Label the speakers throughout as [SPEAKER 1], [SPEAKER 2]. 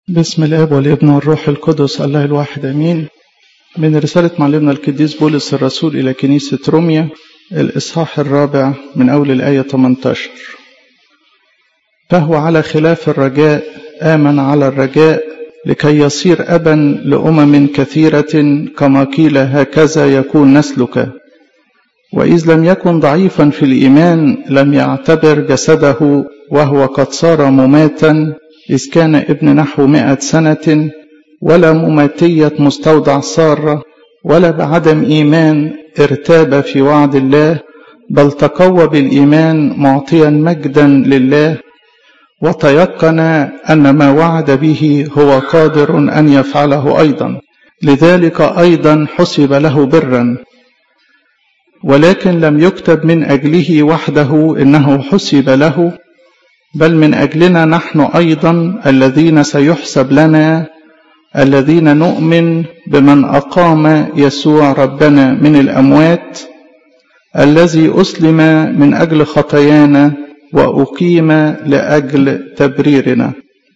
[SPEAKER 1] بسم الاب والابن والروح القدس الله الواحد امين من رسالة معلمنا القديس بولس الرسول إلى كنيسة روميا الإصحاح الرابع من أول الآية 18 فهو على خلاف الرجاء آمن على الرجاء لكي يصير أبا لأمم كثيرة كما قيل هكذا يكون نسلك وإذ لم يكن ضعيفا في الإيمان لم يعتبر جسده وهو قد صار مماتا إذ كان ابن نحو مائة سنة ولا مماتية مستودع سارة ولا بعدم إيمان ارتاب في وعد الله بل تقوى بالإيمان معطيا مجدا لله وتيقن أن ما وعد به هو قادر أن يفعله أيضا لذلك أيضا حسب له برا ولكن لم يكتب من أجله وحده إنه حسب له بل من أجلنا نحن أيضا الذين سيحسب لنا الذين نؤمن بمن أقام يسوع ربنا من الأموات الذي أسلم من أجل خطايانا وأقيم لأجل تبريرنا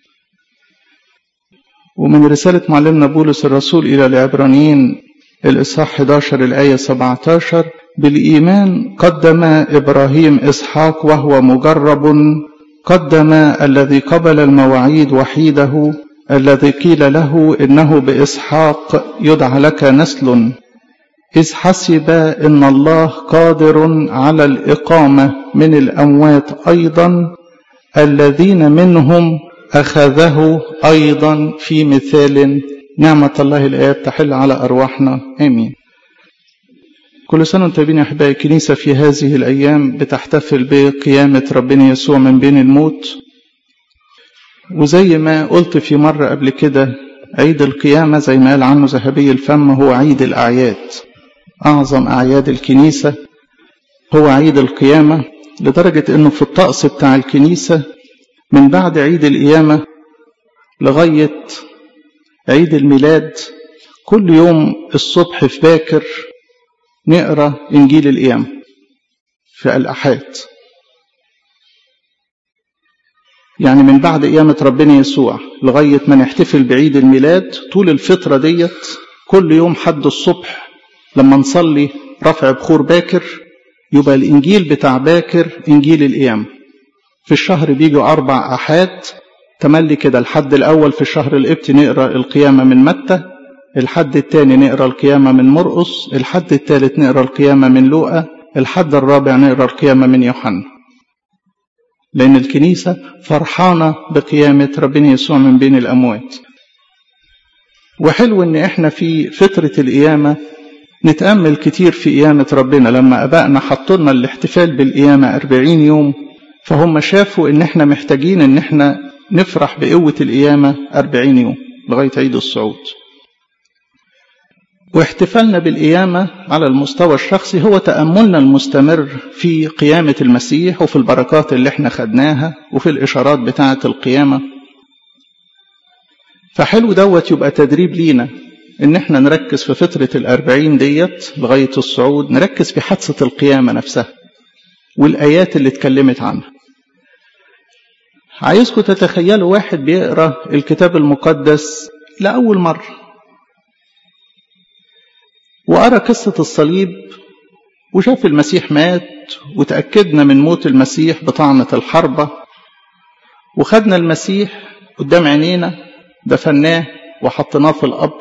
[SPEAKER 1] ومن رسالة معلمنا بولس الرسول إلى العبرانيين الإصحاح 11 الآية 17 بالإيمان قدم إبراهيم إسحاق وهو مجرب قدم الذي قبل المواعيد وحيده الذي قيل له إنه بإسحاق يدعى لك نسل إذ حسب إن الله قادر على الإقامة من الأموات أيضا الذين منهم أخذه أيضا في مثال نعمة الله الآيات تحل على أرواحنا آمين كل سنة وانتم طيبين يا أحبائي الكنيسة في هذه الأيام بتحتفل بقيامة ربنا يسوع من بين الموت وزي ما قلت في مرة قبل كده عيد القيامة زي ما قال عنه ذهبي الفم هو عيد الأعياد أعظم أعياد الكنيسة هو عيد القيامة لدرجة أنه في الطقس بتاع الكنيسة من بعد عيد القيامة لغاية عيد الميلاد كل يوم الصبح في باكر نقرا انجيل القيامه في الاحاد يعني من بعد قيامة ربنا يسوع لغاية ما نحتفل بعيد الميلاد طول الفترة ديت كل يوم حد الصبح لما نصلي رفع بخور باكر يبقى الإنجيل بتاع باكر إنجيل القيامة في الشهر بيجوا أربع أحاد تملي كده الحد الأول في الشهر القبطي نقرأ القيامة من متى الحد الثاني نقرا القيامة من مرقس الحد الثالث نقرا القيامة من لوقا الحد الرابع نقرا القيامة من يوحنا لأن الكنيسة فرحانة بقيامة ربنا يسوع من بين الأموات وحلو إن إحنا في فترة القيامة نتأمل كتير في قيامة ربنا لما أبائنا حطوا لنا الاحتفال بالقيامة أربعين يوم فهم شافوا إن إحنا محتاجين إن إحنا نفرح بقوة القيامة أربعين يوم لغاية عيد الصعود واحتفالنا بالقيامة على المستوى الشخصي هو تأملنا المستمر في قيامة المسيح وفي البركات اللي احنا خدناها وفي الإشارات بتاعة القيامة فحلو دوت يبقى تدريب لينا إن احنا نركز في فترة الأربعين ديت لغاية الصعود نركز في حادثة القيامة نفسها والآيات اللي اتكلمت عنها عايزكم تتخيلوا واحد بيقرأ الكتاب المقدس لأول مرة وقرا قصة الصليب وشاف المسيح مات وتأكدنا من موت المسيح بطعنة الحربة وخدنا المسيح قدام عينينا دفناه وحطيناه في القبر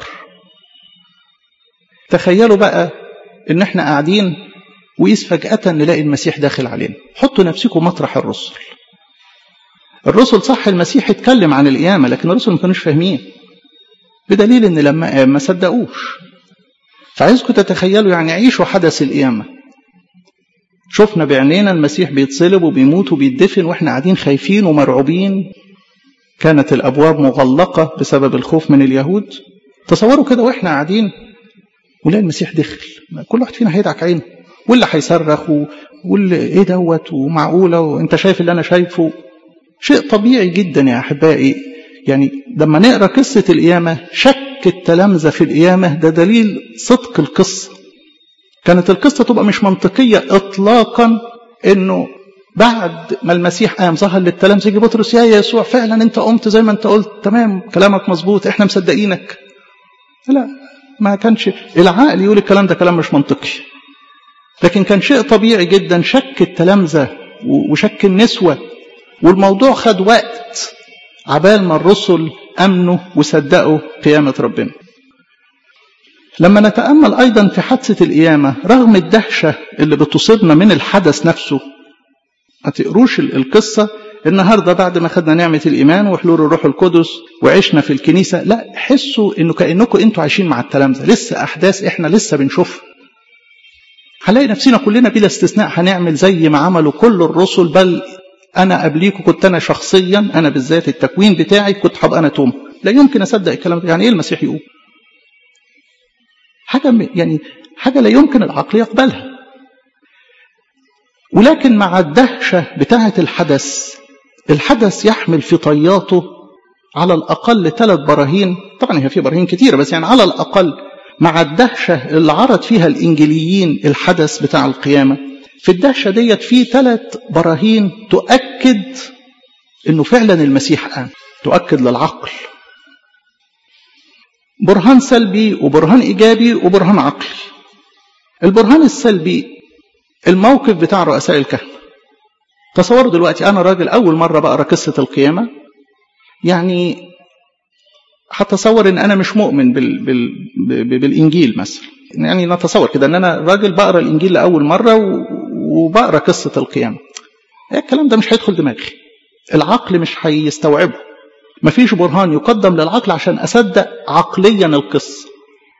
[SPEAKER 1] تخيلوا بقى ان احنا قاعدين وإذ فجأة نلاقي المسيح داخل علينا حطوا نفسكم مطرح الرسل الرسل صح المسيح اتكلم عن القيامة لكن الرسل ما كانوش فاهمين بدليل ان لما قام ما صدقوش فعايزكم تتخيلوا يعني عيشوا حدث القيامة شفنا بعينينا المسيح بيتصلب وبيموت وبيدفن واحنا قاعدين خايفين ومرعوبين كانت الابواب مغلقة بسبب الخوف من اليهود تصوروا كده واحنا قاعدين ولا المسيح دخل كل واحد فينا هيدعك عينه واللي هيصرخ واللي ايه دوت ومعقولة وانت شايف اللي انا شايفه شيء طبيعي جدا يا احبائي يعني لما نقرا قصة القيامة شك التلامذة في القيامة ده دليل صدق القصة كانت القصة تبقى مش منطقية إطلاقا إنه بعد ما المسيح قام ظهر للتلامذة يجي بطرس يا يسوع فعلا انت قمت زي ما انت قلت تمام كلامك مظبوط احنا مصدقينك لا ما كانش العقل يقول الكلام ده كلام مش منطقي لكن كان شيء طبيعي جدا شك التلامذة وشك النسوة والموضوع خد وقت عبال ما الرسل أمنوا وصدقوا قيامة ربنا لما نتأمل أيضا في حادثة القيامة رغم الدهشة اللي بتصيبنا من الحدث نفسه ما تقروش القصة النهاردة بعد ما خدنا نعمة الإيمان وحلول الروح القدس وعشنا في الكنيسة لا حسوا إنه كأنكم أنتوا عايشين مع التلامذة لسه أحداث إحنا لسه بنشوفها هنلاقي نفسنا كلنا بلا استثناء هنعمل زي ما عملوا كل الرسل بل أنا قبليكم كنت أنا شخصيا أنا بالذات التكوين بتاعي كنت هبقى أنا توم لا يمكن أصدق الكلام ده يعني إيه المسيح يقول حاجة يعني حاجة لا يمكن العقل يقبلها ولكن مع الدهشة بتاعة الحدث الحدث يحمل في طياته على الأقل ثلاث براهين طبعا هي في براهين كتيرة بس يعني على الأقل مع الدهشة اللي عرض فيها الإنجيليين الحدث بتاع القيامة في الدهشة ديت في ثلاث براهين تؤكد أنه فعلا المسيح قام تؤكد للعقل برهان سلبي وبرهان إيجابي وبرهان عقلي البرهان السلبي الموقف بتاع رؤساء الكهنة تصوروا دلوقتي أنا راجل أول مرة بقرأ قصة القيامة يعني هتصور ان انا مش مؤمن بال بال بالانجيل مثلا يعني نتصور كده ان انا راجل بقرا الانجيل لاول مره وبقرا قصه القيامه الكلام ده مش هيدخل دماغي العقل مش هيستوعبه مفيش برهان يقدم للعقل عشان اصدق عقليا القصه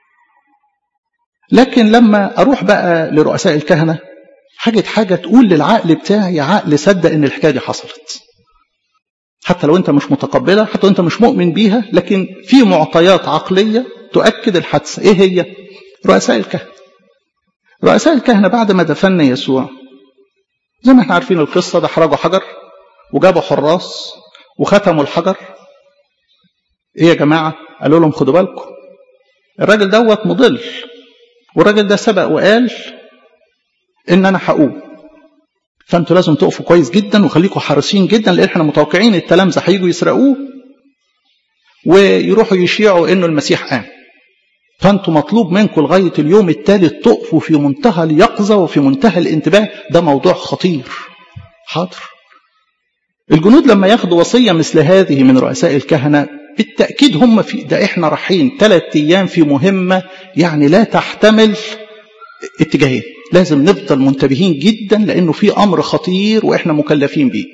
[SPEAKER 1] لكن لما اروح بقى لرؤساء الكهنه حاجه حاجه تقول للعقل بتاعي يا عقل صدق ان الحكايه دي حصلت حتى لو انت مش متقبلها حتى لو انت مش مؤمن بيها لكن في معطيات عقلية تؤكد الحادثة ايه هي رؤساء الكهنة رؤساء الكهنة بعد ما دفن يسوع زي ما احنا عارفين القصة ده حرجوا حجر وجابوا حراس وختموا الحجر ايه يا جماعة قالوا لهم خدوا بالكم الراجل دوت مضل والراجل ده سبق وقال ان انا هقوم فانتوا لازم تقفوا كويس جدا وخليكم حريصين جدا لان احنا متوقعين التلامذه هيجوا يسرقوه ويروحوا يشيعوا انه المسيح قام فانتوا مطلوب منكم لغايه اليوم الثالث تقفوا في منتهى اليقظه وفي منتهى الانتباه ده موضوع خطير حاضر الجنود لما ياخدوا وصيه مثل هذه من رؤساء الكهنه بالتاكيد هم في ده احنا رايحين ثلاث ايام في مهمه يعني لا تحتمل اتجاهين لازم نفضل منتبهين جدا لانه في امر خطير واحنا مكلفين بيه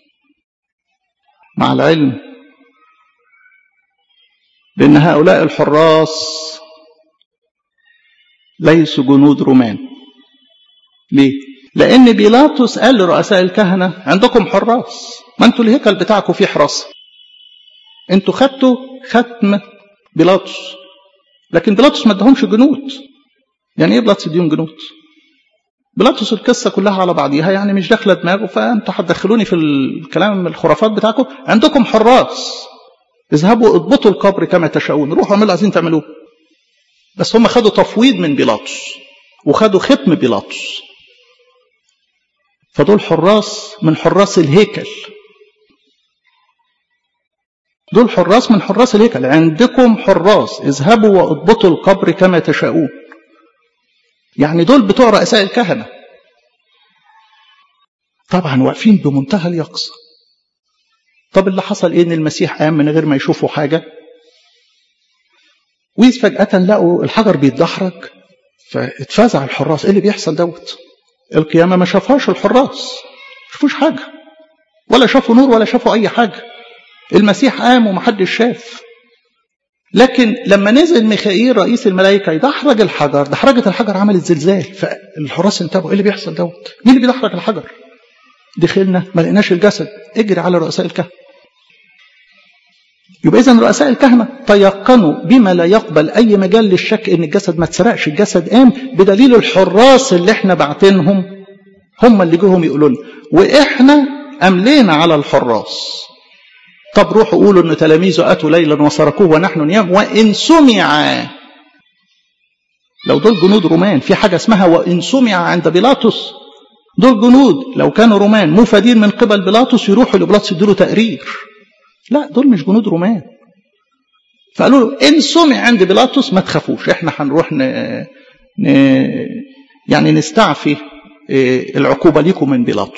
[SPEAKER 1] مع العلم بان هؤلاء الحراس ليسوا جنود رومان ليه لان بيلاطس قال لرؤساء الكهنه عندكم حراس ما انتوا الهيكل بتاعكم فيه حراسه انتوا خدتوا ختم بيلاطس لكن بيلاطس ما ادهمش جنود يعني ايه بيلاطس يديهم جنود بيلاطس القصه كلها على بعضيها يعني مش داخله دماغه فانتوا هتدخلوني في الكلام الخرافات بتاعكم عندكم حراس اذهبوا اضبطوا القبر كما تشاءون روحوا اعملوا عايزين تعملوه بس هم خدوا تفويض من بيلاطس وخدوا ختم بيلاطس فدول حراس من حراس الهيكل دول حراس من حراس الهيكل عندكم حراس اذهبوا واضبطوا القبر كما تشاءون يعني دول بتوع رؤساء الكهنة طبعا واقفين بمنتهى اليقظة طب اللي حصل ايه ان المسيح قام من غير ما يشوفوا حاجة وإذ فجأة لقوا الحجر بيتدحرج فاتفزع الحراس ايه اللي بيحصل دوت القيامة ما شافهاش الحراس ما شافوش حاجة ولا شافوا نور ولا شافوا أي حاجة المسيح قام ومحدش شاف لكن لما نزل ميخائيل رئيس الملائكة يدحرج الحجر دحرجة الحجر عملت زلزال فالحراس انتبهوا ايه اللي بيحصل دوت مين اللي بيدحرج الحجر دخلنا ما لقيناش الجسد اجري على رؤساء الكهنة يبقى اذا رؤساء الكهنة تيقنوا بما لا يقبل اي مجال للشك ان الجسد ما اتسرقش الجسد قام بدليل الحراس اللي احنا باعتينهم هم اللي جوهم يقولوا لنا واحنا املينا على الحراس طب روحوا قولوا ان تلاميذه اتوا ليلا وسرقوه ونحن نيام وان سمع لو دول جنود رومان في حاجه اسمها وان سمع عند بيلاطس دول جنود لو كانوا رومان مفادين من قبل بيلاطس يروحوا لبيلاطس يدوا تقرير لا دول مش جنود رومان فقالوا له ان سمع عند بيلاطس ما تخافوش احنا هنروح ن... ن... يعني نستعفي العقوبه ليكم من بيلاطس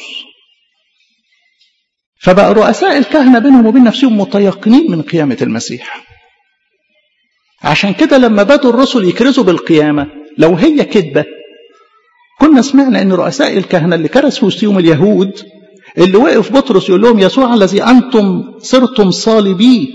[SPEAKER 1] فبقى رؤساء الكهنه بينهم وبين نفسهم متيقنين من قيامه المسيح عشان كده لما بدوا الرسل يكرزوا بالقيامه لو هي كذبه كنا سمعنا ان رؤساء الكهنه اللي كرز في وسطهم اليهود اللي وقف بطرس يقول لهم يسوع الذي انتم صرتم صالبيه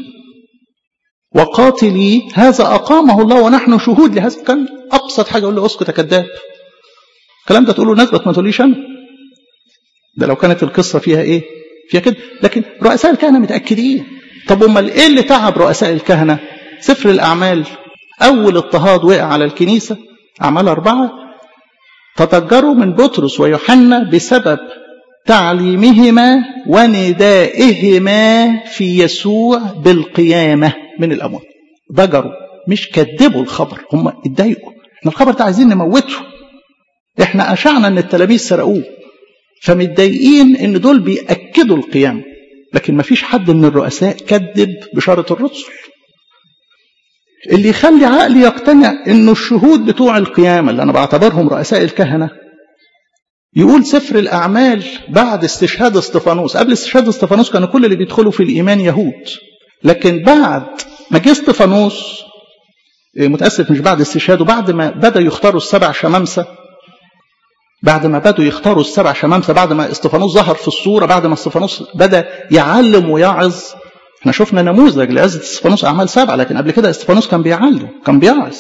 [SPEAKER 1] وقاتلي هذا اقامه الله ونحن شهود لهذا كان ابسط حاجه يقول له اسكت يا كذاب الكلام ده تقوله نثبت ما تقوليش انا ده لو كانت القصه فيها ايه فيها كده لكن رؤساء الكهنه متاكدين طب امال ايه اللي تعب رؤساء الكهنه سفر الاعمال اول اضطهاد وقع على الكنيسه اعمال اربعه تضجروا من بطرس ويوحنا بسبب تعليمهما وندائهما في يسوع بالقيامة من الأموات ضجروا مش كذبوا الخبر هم اتضايقوا احنا الخبر ده عايزين نموته احنا أشعنا ان التلاميذ سرقوه فمتضايقين ان دول بيأكدوا القيامة لكن ما فيش حد من الرؤساء كذب بشارة الرسل اللي يخلي عقلي يقتنع انه الشهود بتوع القيامة اللي انا بعتبرهم رؤساء الكهنة يقول سفر الأعمال بعد استشهاد استفانوس قبل استشهاد استفانوس كانوا كل اللي بيدخلوا في الإيمان يهود لكن بعد ما جه استفانوس متأسف مش بعد استشهاده بعد ما بدأ يختاروا السبع شمامسة بعد ما بدأوا يختاروا السبع شمامسة بعد ما استفانوس ظهر في الصورة بعد ما استفانوس بدأ يعلم ويعظ احنا شفنا نموذج لعزة استفانوس أعمال سبعة لكن قبل كده استفانوس كان بيعلم كان بيعظ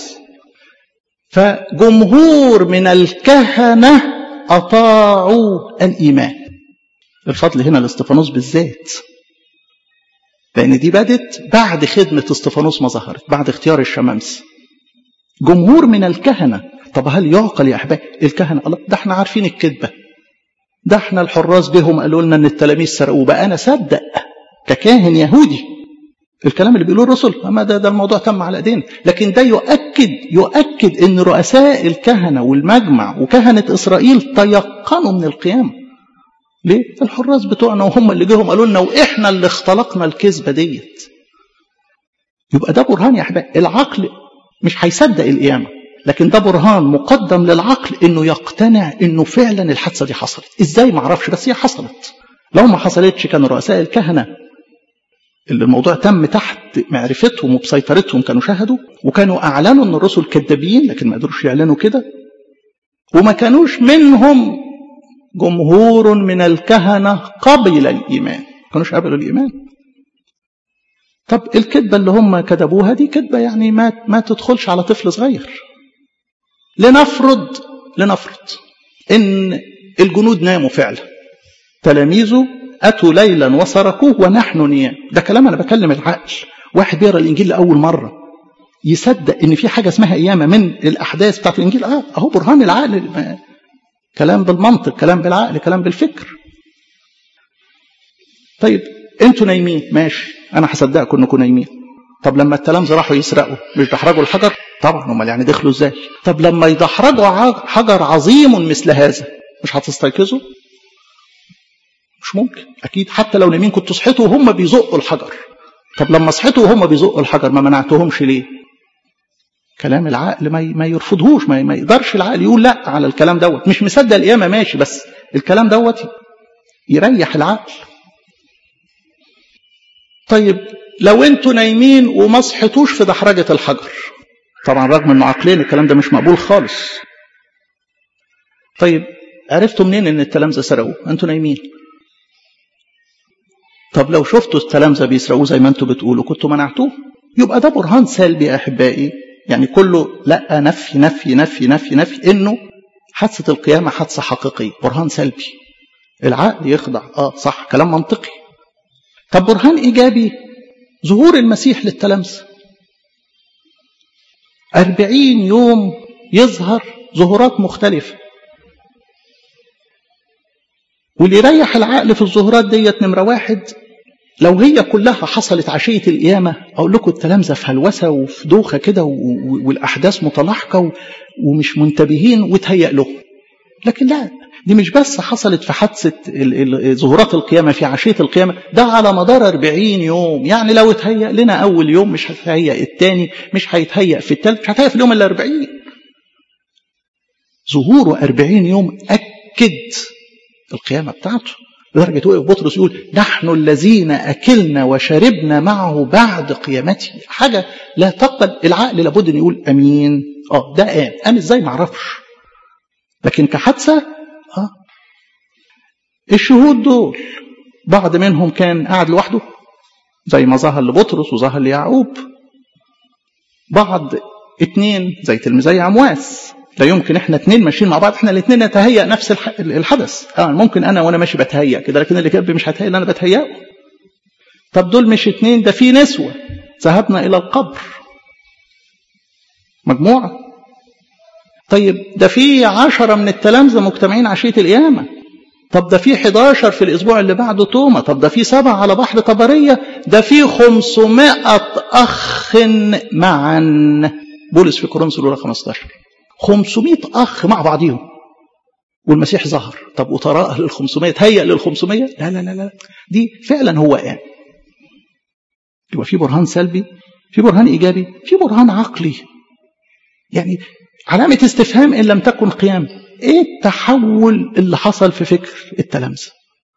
[SPEAKER 1] فجمهور من الكهنة أطاعوا الإيمان الفضل هنا لاستفانوس بالذات لأن دي بدت بعد خدمة استفانوس ما ظهرت بعد اختيار الشمامس جمهور من الكهنة طب هل يعقل يا أحباب الكهنة الله ده احنا عارفين الكذبة ده احنا الحراس بهم قالوا لنا ان التلاميذ سرقوه بقى انا صدق ككاهن يهودي الكلام اللي بيقولوه الرسل اما ده ده الموضوع تم على ايدينا لكن ده يؤكد يؤكد ان رؤساء الكهنه والمجمع وكهنه اسرائيل تيقنوا من القيامه ليه الحراس بتوعنا وهم اللي جيهم قالوا لنا واحنا اللي اختلقنا الكذبه ديت يبقى ده برهان يا احباب العقل مش هيصدق القيامه لكن ده برهان مقدم للعقل انه يقتنع انه فعلا الحادثه دي حصلت ازاي ما اعرفش بس هي حصلت لو ما حصلتش كان رؤساء الكهنه اللي الموضوع تم تحت معرفتهم وبسيطرتهم كانوا شهدوا وكانوا اعلنوا ان الرسل كذابين لكن ما قدروش يعلنوا كده وما كانوش منهم جمهور من الكهنه قبل الايمان ما كانوش قبلوا الايمان طب الكذبه اللي هم كذبوها دي كذبه يعني ما ما تدخلش على طفل صغير لنفرض لنفرض ان الجنود ناموا فعلا تلاميذه أتوا ليلا وسرقوه ونحن نيام ده كلام أنا بكلم العقل واحد بيقرا الإنجيل لأول مرة يصدق إن في حاجة اسمها قيامة من الأحداث بتاعت الإنجيل آه أهو برهان العقل كلام بالمنطق كلام بالعقل كلام بالفكر طيب انتوا نايمين ماشي انا هصدقكم انكم نايمين طب لما التلامذه راحوا يسرقوا مش دحرجوا الحجر طبعا امال يعني دخلوا ازاي طب لما يدحرجوا حجر عظيم مثل هذا مش هتستيقظوا مش ممكن اكيد حتى لو نايمين كنتوا صحيتوا وهم بيزقوا الحجر طب لما صحيتوا وهم بيزقوا الحجر ما منعتهمش ليه كلام العقل ما ما يرفضهوش ما, ما يقدرش العقل يقول لا على الكلام دوت مش مصدق القيامه ماشي بس الكلام دوت يريح العقل طيب لو انتوا نايمين وما صحيتوش في دحرجه الحجر طبعا رغم انه عقلين الكلام ده مش مقبول خالص طيب عرفتوا منين ان التلامذه سرقوه انتوا نايمين طب لو شفتوا التلامذه بيسرقوه زي ما انتوا بتقولوا كنتوا منعتوه يبقى ده برهان سلبي يا احبائي يعني كله لا نفي نفي نفي نفي نفي انه حادثه القيامه حادثه حقيقيه برهان سلبي العقل يخضع اه صح كلام منطقي طب برهان ايجابي ظهور المسيح للتلامذه أربعين يوم يظهر ظهورات مختلفة واللي يريح العقل في الظهورات ديت نمرة واحد لو هي كلها حصلت عشية القيامة أقول لكم التلامذة في هلوسة وفي دوخة كده والأحداث متلاحقة ومش منتبهين وتهيأ لهم لكن لا دي مش بس حصلت في حادثة ظهورات القيامة في عشية القيامة ده على مدار 40 يوم يعني لو اتهيأ لنا أول يوم مش هيتهيأ الثاني مش هيتهيأ في الثالث مش هيتهيأ في اليوم ال 40 ظهوره 40 يوم أكد القيامة بتاعته لدرجة وقف بطرس يقول نحن الذين أكلنا وشربنا معه بعد قيامته حاجة لا تقبل العقل لابد أن يقول أمين اه ده قام قام ازاي معرفش لكن كحادثة اه الشهود دول بعض منهم كان قاعد لوحده زي ما ظهر لبطرس وظهر ليعقوب بعض اتنين زي تلميذي عمواس لا يمكن احنا اتنين ماشيين مع بعض احنا الاتنين نتهيأ نفس الحدث اه ممكن انا وانا ماشي بتهيأ كده لكن اللي جنبي مش هتهيأ اللي انا بتهيأه طب دول مش اتنين ده في نسوة ذهبنا الى القبر مجموعة طيب ده في عشرة من التلامذة مجتمعين عشية القيامة طب ده في 11 في الأسبوع اللي بعده توما طب ده في سبعة على بحر طبرية ده في 500 أخ معا بولس في كورنثوس الأولى 15 500 أخ مع بعضهم والمسيح ظهر طب وتراءى لل 500 تهيأ لل 500 لا لا لا لا دي فعلا هو قام يبقى في برهان سلبي في برهان إيجابي في برهان عقلي يعني علامة استفهام إن لم تكن قيام إيه التحول اللي حصل في فكر التلامذة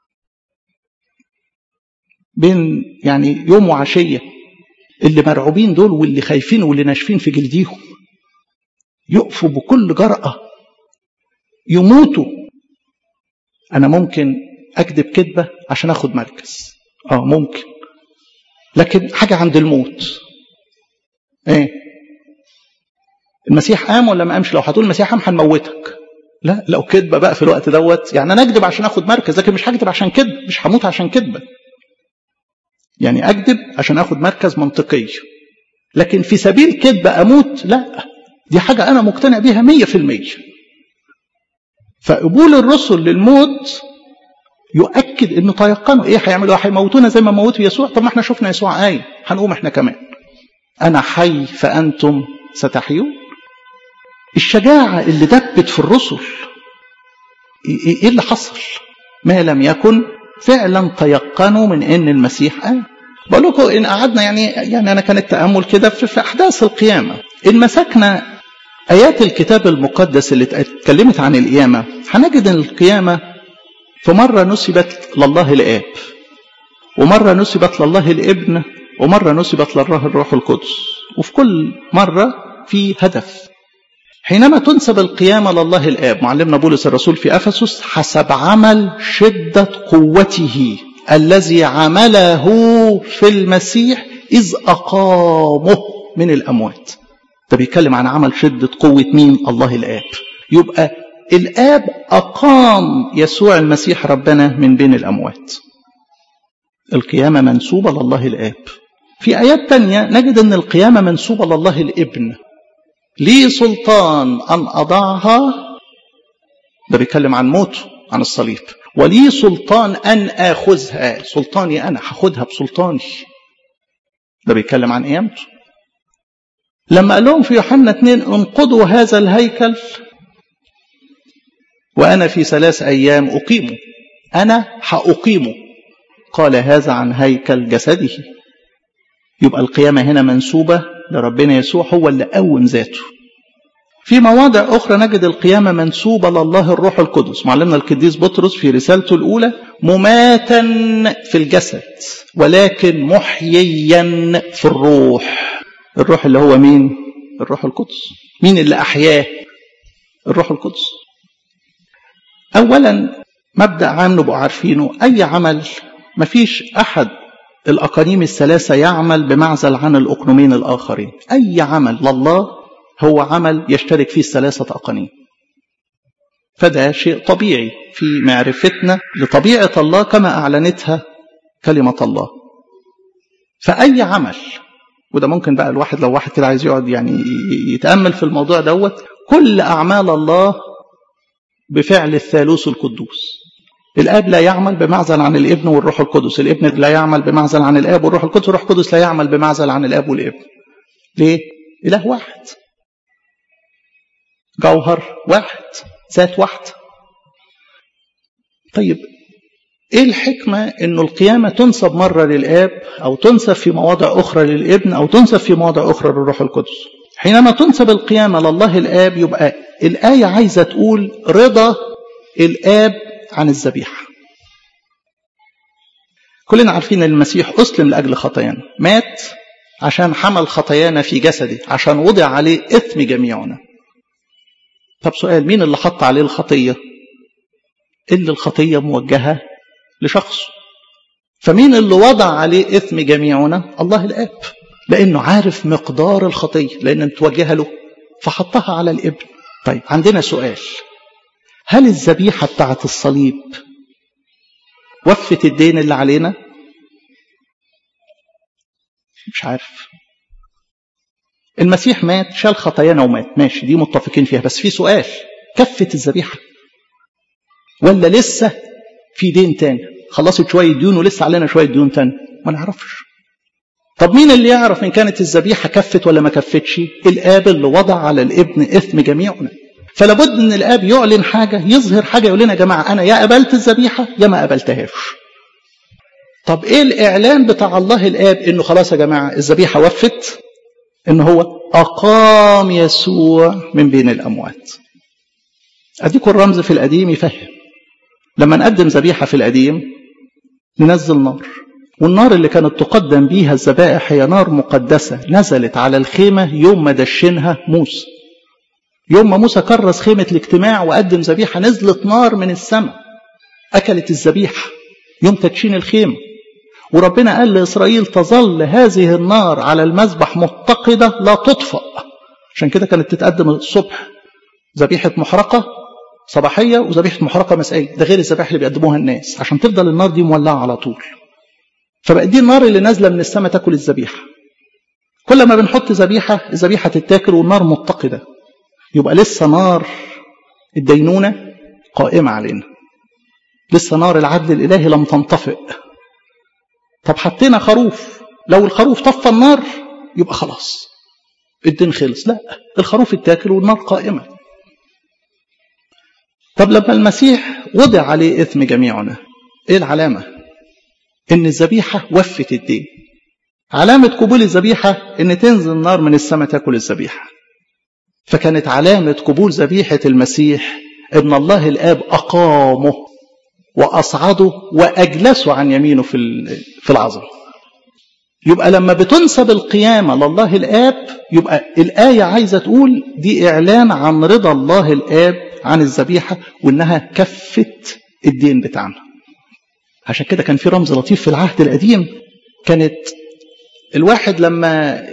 [SPEAKER 1] بين يعني يوم وعشية اللي مرعوبين دول واللي خايفين واللي ناشفين في جلديهم يقفوا بكل جرأة يموتوا أنا ممكن أكذب كذبة عشان أخد مركز آه ممكن لكن حاجة عند الموت إيه المسيح قام ولا ما قامش لو هتقول المسيح قام هنموتك لا لو كذبه بقى في الوقت دوت يعني انا اكذب عشان اخد مركز لكن مش هكذب عشان كذب مش هموت عشان كذبه يعني اكذب عشان اخد مركز منطقي لكن في سبيل كذبه اموت لا دي حاجه انا مقتنع بيها مية في المية فقبول الرسل للموت يؤكد انه تيقنوا ايه هيعملوا هيموتونا زي ما موتوا يسوع طب ما احنا شفنا يسوع ايه هنقوم احنا كمان انا حي فانتم ستحيون الشجاعة اللي دبت في الرسل ايه اللي حصل ما لم يكن فعلا تيقنوا من ان المسيح قام بقول لكم ان قعدنا يعني يعني انا كان التامل كده في, في احداث القيامه ان مسكنا ايات الكتاب المقدس اللي اتكلمت عن القيامه هنجد ان القيامه في مره نسبت لله الاب ومره نسبت لله الابن ومره نسبت لله الروح القدس وفي كل مره في هدف حينما تنسب القيامة لله الآب معلمنا بولس الرسول في أفسس حسب عمل شدة قوته الذي عمله في المسيح إذ أقامه من الأموات ده بيتكلم عن عمل شدة قوة مين الله الآب يبقى الآب أقام يسوع المسيح ربنا من بين الأموات القيامة منسوبة لله الآب في آيات تانية نجد أن القيامة منسوبة لله الابن لي سلطان أن أضعها ده بيتكلم عن موته عن الصليب ولي سلطان أن آخذها سلطاني أنا هاخدها بسلطاني ده بيتكلم عن قيامته لما قال لهم في يوحنا 2 انقضوا هذا الهيكل وأنا في ثلاث أيام أقيمه أنا هأقيمه قال هذا عن هيكل جسده يبقى القيامة هنا منسوبة لربنا يسوع هو اللي قوم ذاته في مواضع أخرى نجد القيامة منسوبة لله الروح القدس معلمنا القديس بطرس في رسالته الأولى مماتا في الجسد ولكن محييا في الروح الروح اللي هو مين الروح القدس مين اللي أحياه الروح القدس أولا مبدأ عام نبقى عارفينه أي عمل مفيش أحد الأقانيم الثلاثة يعمل بمعزل عن الأقنومين الآخرين أي عمل لله هو عمل يشترك فيه الثلاثة أقانيم فده شيء طبيعي في معرفتنا لطبيعة الله كما أعلنتها كلمة الله فأي عمل وده ممكن بقى الواحد لو واحد كده عايز يقعد يعني يتأمل في الموضوع دوت كل أعمال الله بفعل الثالوث القدوس الاب لا يعمل بمعزل عن الابن والروح القدس الابن لا يعمل بمعزل عن الاب والروح القدس والروح القدس لا يعمل بمعزل عن الاب والابن ليه اله واحد جوهر واحد ذات واحد طيب ايه الحكمة انه القيامة تنسب مرة للاب او تنسب في مواضع اخرى للابن او تنسب في مواضع اخرى للروح القدس حينما تنسب القيامة لله الاب يبقى الآية عايزة تقول رضا الاب عن الذبيحة كلنا عارفين ان المسيح اسلم لاجل خطايانا مات عشان حمل خطايانا في جسده عشان وضع عليه اثم جميعنا طب سؤال مين اللي حط عليه الخطيه اللي الخطيه موجهه لشخصه فمين اللي وضع عليه اثم جميعنا الله الاب لانه عارف مقدار الخطيه لان متوجهه له فحطها على الابن طيب عندنا سؤال هل الذبيحه بتاعت الصليب وفت الدين اللي علينا مش عارف المسيح مات شال خطايانا ومات ماشي دي متفقين فيها بس في سؤال كفت الذبيحه ولا لسه في دين تاني خلصت شويه ديون ولسه علينا شويه ديون تاني ما نعرفش طب مين اللي يعرف ان كانت الذبيحه كفت ولا ما كفتش الاب اللي وضع على الابن اثم جميعنا فلا بد ان الاب يعلن حاجه يظهر حاجه يقول لنا يا جماعه انا يا قبلت الذبيحه يا ما قبلتهاش طب ايه الاعلان بتاع الله الاب انه خلاص يا جماعه الذبيحه وفت ان هو اقام يسوع من بين الاموات اديكم الرمز في القديم يفهم لما نقدم ذبيحه في القديم ننزل نار والنار اللي كانت تقدم بيها الذبائح هي نار مقدسه نزلت على الخيمه يوم ما دشنها موسى يوم ما موسى كرس خيمة الاجتماع وقدم ذبيحة نزلت نار من السماء أكلت الذبيحة يوم تدشين الخيمة وربنا قال لإسرائيل تظل هذه النار على المذبح متقدة لا تطفأ عشان كده كانت تتقدم الصبح ذبيحة محرقة صباحية وذبيحة محرقة مسائية ده غير الذبائح اللي بيقدموها الناس عشان تفضل النار دي مولعة على طول فبقى دي النار اللي نازلة من السماء تاكل الذبيحة كل ما بنحط ذبيحة الذبيحة تتاكل والنار متقدة يبقى لسه نار الدينونة قائمة علينا لسه نار العدل الإلهي لم تنطفئ طب حطينا خروف لو الخروف طفى النار يبقى خلاص الدين خلص لا الخروف اتاكل والنار قائمة طب لما المسيح وضع عليه إثم جميعنا إيه العلامة إن الذبيحة وفت الدين علامة قبول الذبيحة إن تنزل نار من السماء تاكل الذبيحة فكانت علامة قبول ذبيحة المسيح إن الله الآب أقامه وأصعده وأجلسه عن يمينه في في العظمة. يبقى لما بتنسب القيامة لله الآب يبقى الآية عايزة تقول دي إعلان عن رضا الله الآب عن الذبيحة وإنها كفت الدين بتاعنا. عشان كده كان في رمز لطيف في العهد القديم كانت الواحد لما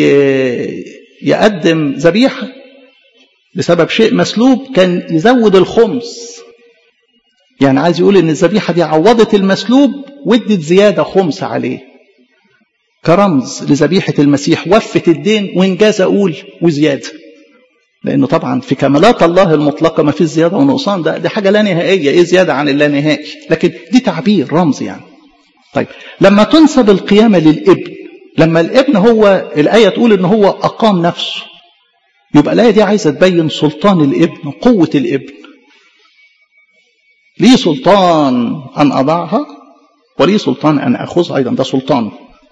[SPEAKER 1] يقدم ذبيحة بسبب شيء مسلوب كان يزود الخمس يعني عايز يقول ان الذبيحه دي عوضت المسلوب وادت زياده خمس عليه كرمز لذبيحه المسيح وفت الدين وانجاز اقول وزياده لانه طبعا في كمالات الله المطلقه ما فيش زياده ونقصان ده دي حاجه لا نهائيه ايه زياده عن اللا نهائي لكن دي تعبير رمز يعني طيب لما تنسب القيامه للابن لما الابن هو الايه تقول ان هو اقام نفسه يبقى الآية دي عايزة تبين سلطان الابن قوة الابن لي سلطان أن أضعها ولي سلطان أن أخذها أيضا ده سلطان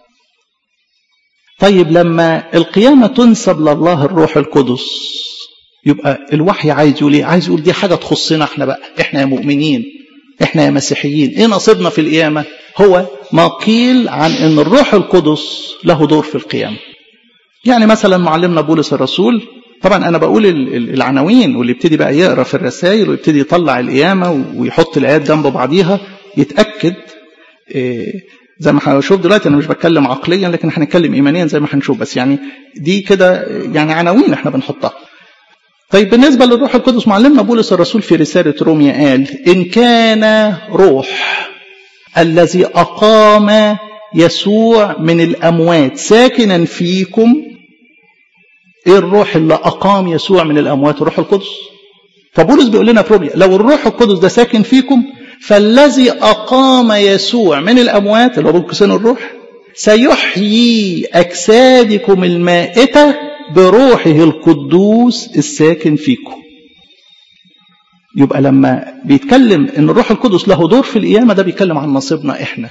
[SPEAKER 1] طيب لما القيامة تنسب لله الروح القدس يبقى الوحي عايز يقول ايه؟ عايز يقول دي حاجة تخصنا احنا بقى، احنا يا مؤمنين، احنا يا مسيحيين، ايه نصيبنا في القيامة؟ هو ما قيل عن ان الروح القدس له دور في القيامة. يعني مثلا معلمنا بولس الرسول طبعا انا بقول العناوين واللي يبتدي بقى يقرا في الرسائل ويبتدي يطلع القيامه ويحط الايات جنب بعضيها يتاكد زي ما هنشوف دلوقتي انا مش بتكلم عقليا لكن هنتكلم ايمانيا زي ما هنشوف بس يعني دي كده يعني عناوين احنا بنحطها. طيب بالنسبه للروح القدس معلمنا بولس الرسول في رساله روميا قال ان كان روح الذي اقام يسوع من الاموات ساكنا فيكم ايه الروح اللي اقام يسوع من الاموات الروح القدس فبولس بيقول لنا في روميا لو الروح القدس ده ساكن فيكم فالذي اقام يسوع من الاموات اللي هو بين الروح سيحيي اجسادكم المائته بروحه القدوس الساكن فيكم يبقى لما بيتكلم ان الروح القدس له دور في القيامه ده بيتكلم عن نصيبنا احنا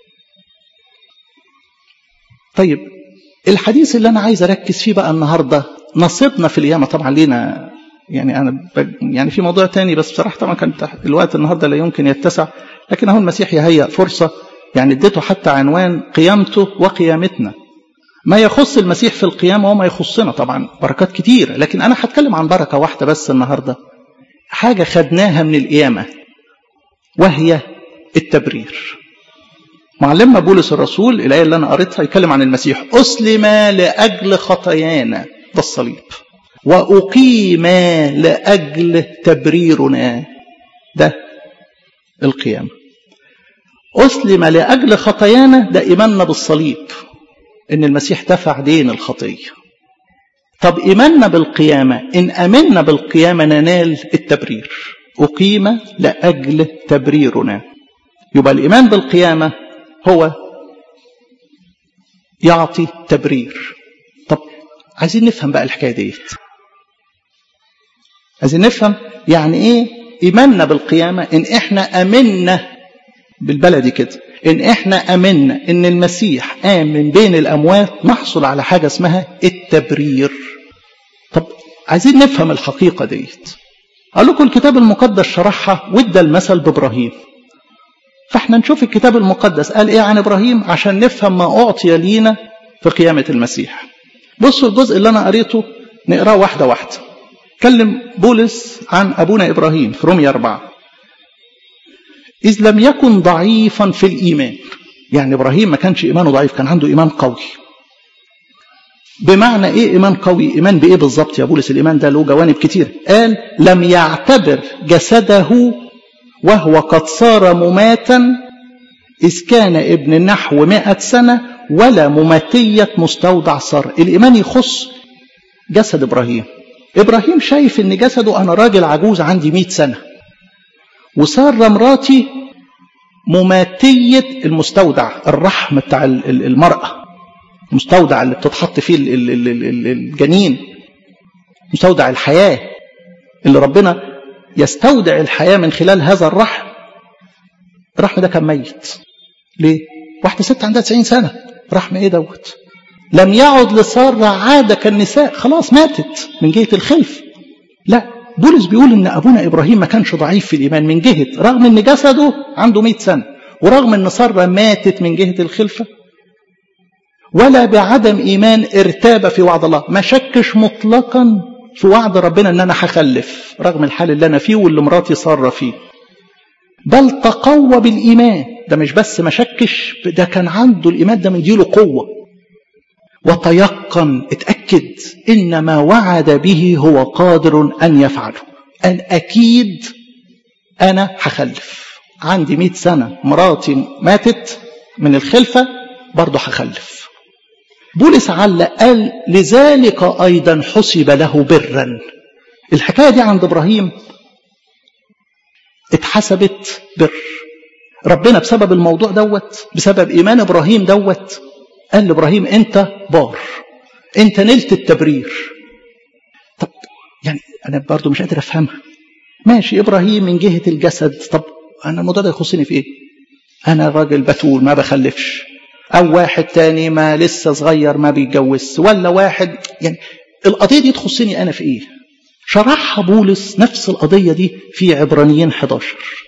[SPEAKER 1] طيب الحديث اللي انا عايز اركز فيه بقى النهارده نصيبنا في القيامه طبعا لينا يعني انا ب... يعني في موضوع تاني بس بصراحه طبعا كان الوقت النهارده لا يمكن يتسع لكن اهو المسيح يهيأ فرصه يعني اديته حتى عنوان قيامته وقيامتنا ما يخص المسيح في القيامه وما يخصنا طبعا بركات كتير لكن انا هتكلم عن بركه واحده بس النهارده حاجه خدناها من القيامه وهي التبرير معلمنا بولس الرسول الآية اللي أنا قريتها يتكلم عن المسيح أسلم لأجل خطايانا ده الصليب وأقيم لأجل تبريرنا ده القيامة أسلم لأجل خطايانا ده إيماننا بالصليب إن المسيح دفع دين الخطية طب إيماننا بالقيامة إن أمنا بالقيامة ننال التبرير أقيم لأجل تبريرنا يبقى الإيمان بالقيامة هو يعطي تبرير طب عايزين نفهم بقى الحكايه ديت عايزين نفهم يعني ايه ايماننا بالقيامه ان احنا امنا بالبلدي كده ان احنا امنا ان المسيح قام من بين الاموات نحصل على حاجه اسمها التبرير طب عايزين نفهم الحقيقه ديت اقول لكم الكتاب المقدس شرحها وادى المثل بابراهيم فاحنا نشوف الكتاب المقدس قال ايه عن ابراهيم عشان نفهم ما اعطي لينا في قيامه المسيح بصوا الجزء اللي انا قريته نقراه واحده واحده كلم بولس عن ابونا ابراهيم في رومية أربعة اذ لم يكن ضعيفا في الايمان يعني ابراهيم ما كانش ايمانه ضعيف كان عنده ايمان قوي بمعنى ايه ايمان قوي ايمان بايه بالظبط يا بولس الايمان ده له جوانب كتير قال لم يعتبر جسده وهو قد صار مماتا إذ كان ابن نحو مائة سنة ولا مماتية مستودع صار الإيمان يخص جسد إبراهيم إبراهيم شايف إن جسده أنا راجل عجوز عندي مئة سنة وسارة مراتي مماتية المستودع الرحم بتاع المرأة المستودع اللي بتتحط فيه الجنين مستودع الحياة اللي ربنا يستودع الحياة من خلال هذا الرحم الرحم ده كان ميت ليه؟ واحدة ست عندها 90 سنة رحم ايه دوت لم يعد لسارة عادة كالنساء خلاص ماتت من جهة الخلف لا بولس بيقول ان ابونا ابراهيم ما كانش ضعيف في الايمان من جهة رغم ان جسده عنده 100 سنة ورغم ان سارة ماتت من جهة الخلفة ولا بعدم ايمان ارتاب في وعد الله ما شكش مطلقا في وعد ربنا ان انا هخلف رغم الحال اللي انا فيه واللي مراتي صار فيه بل تقوى بالايمان ده مش بس ما شكش ده كان عنده الايمان ده مديله قوه وتيقن اتاكد ان ما وعد به هو قادر ان يفعله ان اكيد انا هخلف عندي مئة سنه مراتي ماتت من الخلفه برضه هخلف بولس علق قال لذلك أيضا حسب له برا الحكاية دي عند إبراهيم اتحسبت بر ربنا بسبب الموضوع دوت بسبب إيمان إبراهيم دوت قال لإبراهيم أنت بار أنت نلت التبرير طب يعني أنا برضو مش قادر أفهمها ماشي إبراهيم من جهة الجسد طب أنا الموضوع ده يخصني في إيه أنا راجل بتول ما بخلفش أو واحد تاني ما لسه صغير ما بيتجوز ولا واحد يعني القضية دي تخصني أنا في إيه شرحها بولس نفس القضية دي في عبرانيين 11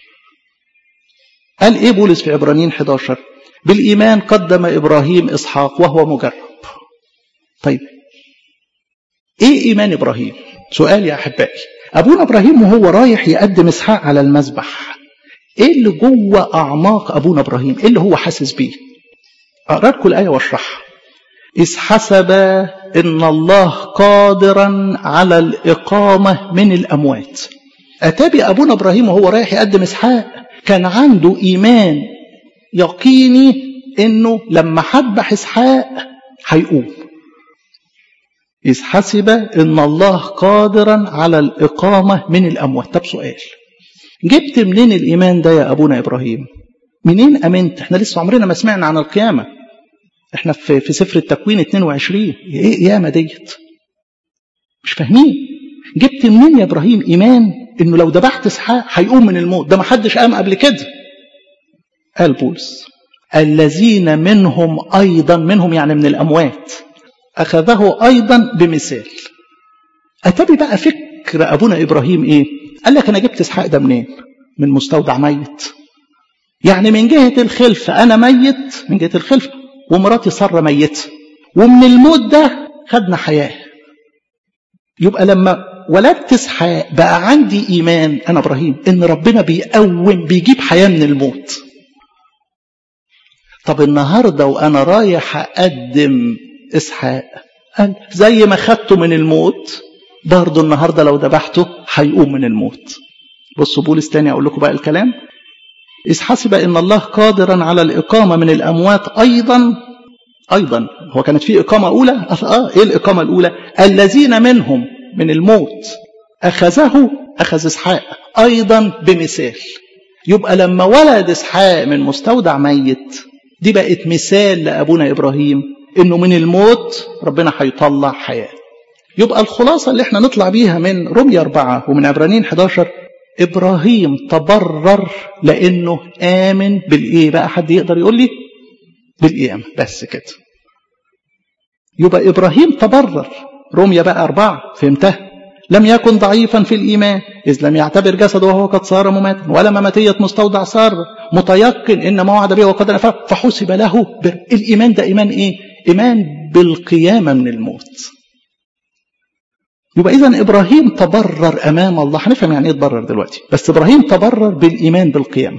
[SPEAKER 1] قال إيه بولس في عبرانيين 11 بالإيمان قدم إبراهيم إسحاق وهو مجرب طيب إيه إيمان إبراهيم سؤال يا أحبائي أبونا إبراهيم وهو رايح يقدم إسحاق على المذبح إيه اللي جوه أعماق أبونا إبراهيم إيه اللي هو حاسس بيه أقرأ لكم الآية واشرحها إذ حسب إن الله قادرا على الإقامة من الأموات أتى بأبونا إبراهيم وهو رايح يقدم إسحاق كان عنده إيمان يقيني إنه لما هذبح إسحاق هيقوم إذ حسب إن الله قادرا على الإقامة من الأموات طب سؤال جبت منين الإيمان ده يا أبونا إبراهيم منين أمنت احنا لسه عمرنا ما سمعنا عن القيامة احنا في, في سفر التكوين 22 ايه ياما ديت مش فاهمين جبت منين يا ابراهيم ايمان انه لو ذبحت اسحاق هيقوم من الموت ده ما حدش قام قبل كده قال بولس الذين منهم ايضا منهم يعني من الاموات اخذه ايضا بمثال اتبي بقى فكر ابونا ابراهيم ايه قال لك انا جبت اسحاق ده منين من مستودع ميت يعني من جهه الخلفه انا ميت من جهه الخلفه ومراتي ساره ميته ومن الموت ده خدنا حياه يبقى لما ولدت اسحاق بقى عندي ايمان انا ابراهيم ان ربنا بيقوم بيجيب حياه من الموت طب النهارده وانا رايح اقدم اسحاق قال زي ما خدته من الموت برضه النهارده لو ذبحته هيقوم من الموت بصوا بولس تاني اقول لكم بقى الكلام إذ حسب ان الله قادرا على الاقامه من الاموات ايضا ايضا هو كانت في اقامه اولى اه ايه الاقامه الاولى الذين منهم من الموت اخذه اخذ اسحاق ايضا بمثال يبقى لما ولد اسحاق من مستودع ميت دي بقت مثال لابونا ابراهيم انه من الموت ربنا هيطلع حياه يبقى الخلاصه اللي احنا نطلع بيها من رمية أربعة ومن عبرانيين 11 ابراهيم تبرر لانه امن بالايه بقى حد يقدر يقول لي بالقيامه بس كده يبقى ابراهيم تبرر رمية بقى أربعة فهمتها لم يكن ضعيفا في الإيمان إذ لم يعتبر جسده وهو قد صار مماتا ولا مماتية مستودع صار متيقن إن ما وعد به وقد نفع فحسب له بر الإيمان ده إيمان إيه؟ إيمان بالقيامة من الموت يبقى إذا إبراهيم تبرر أمام الله هنفهم يعني إيه تبرر دلوقتي بس إبراهيم تبرر بالإيمان بالقيامة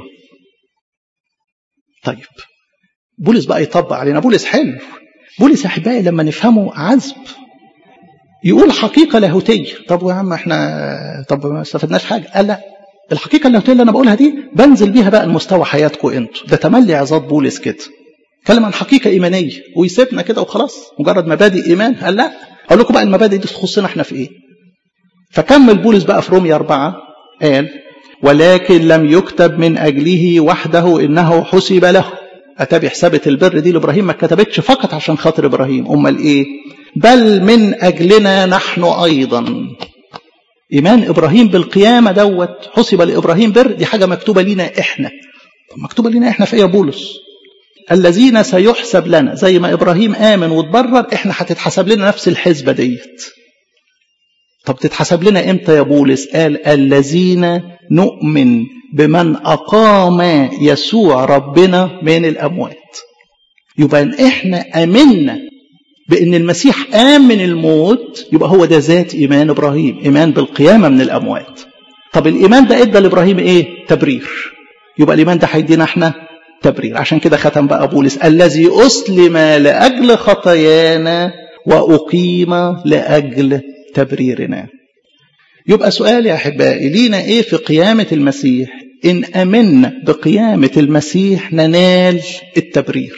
[SPEAKER 1] طيب بولس بقى يطبق علينا بولس حلو بولس يا أحبائي لما نفهمه عذب يقول حقيقة لاهوتية طب يا عم احنا طب ما استفدناش حاجة قال لا الحقيقة اللاهوتية اللي أنا بقولها دي بنزل بيها بقى لمستوى حياتكم أنتوا ده تملي عظات بولس كده اتكلم عن حقيقة إيمانية ويسيبنا كده وخلاص مجرد مبادئ إيمان قال لا أقول لكم بقى المبادئ دي تخصنا احنا في إيه فكمل بولس بقى في رومية أربعة قال ولكن لم يكتب من أجله وحده إنه حسب له أتابع حسابة البر دي لإبراهيم ما كتبتش فقط عشان خاطر إبراهيم أمال إيه بل من أجلنا نحن أيضا إيمان إبراهيم بالقيامة دوت حسب لإبراهيم بر دي حاجة مكتوبة لنا إحنا مكتوبة لنا إحنا في إيه يا بولس الذين سيحسب لنا زي ما إبراهيم آمن وتبرر إحنا هتتحسب لنا نفس الحسبة ديت طب تتحسب لنا إمتى يا بولس قال الذين نؤمن بمن أقام يسوع ربنا من الأموات يبقى إحنا آمنا بأن المسيح قام من الموت يبقى هو ده ذات إيمان إبراهيم إيمان بالقيامة من الأموات طب الإيمان ده إدى لإبراهيم إيه تبرير يبقى الإيمان ده هيدينا إحنا تبرير عشان كده ختم بقى بولس الذي أسلم لأجل خطايانا وأقيم لأجل تبريرنا يبقى سؤال يا أحبائي لينا إيه في قيامة المسيح إن أمنا بقيامة المسيح ننال التبرير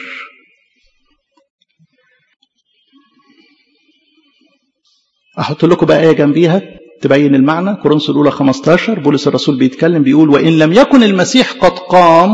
[SPEAKER 1] أحط لكم بقى آية جنبيها تبين المعنى كورنثوس الأولى 15 بولس الرسول بيتكلم بيقول وإن لم يكن المسيح قد قام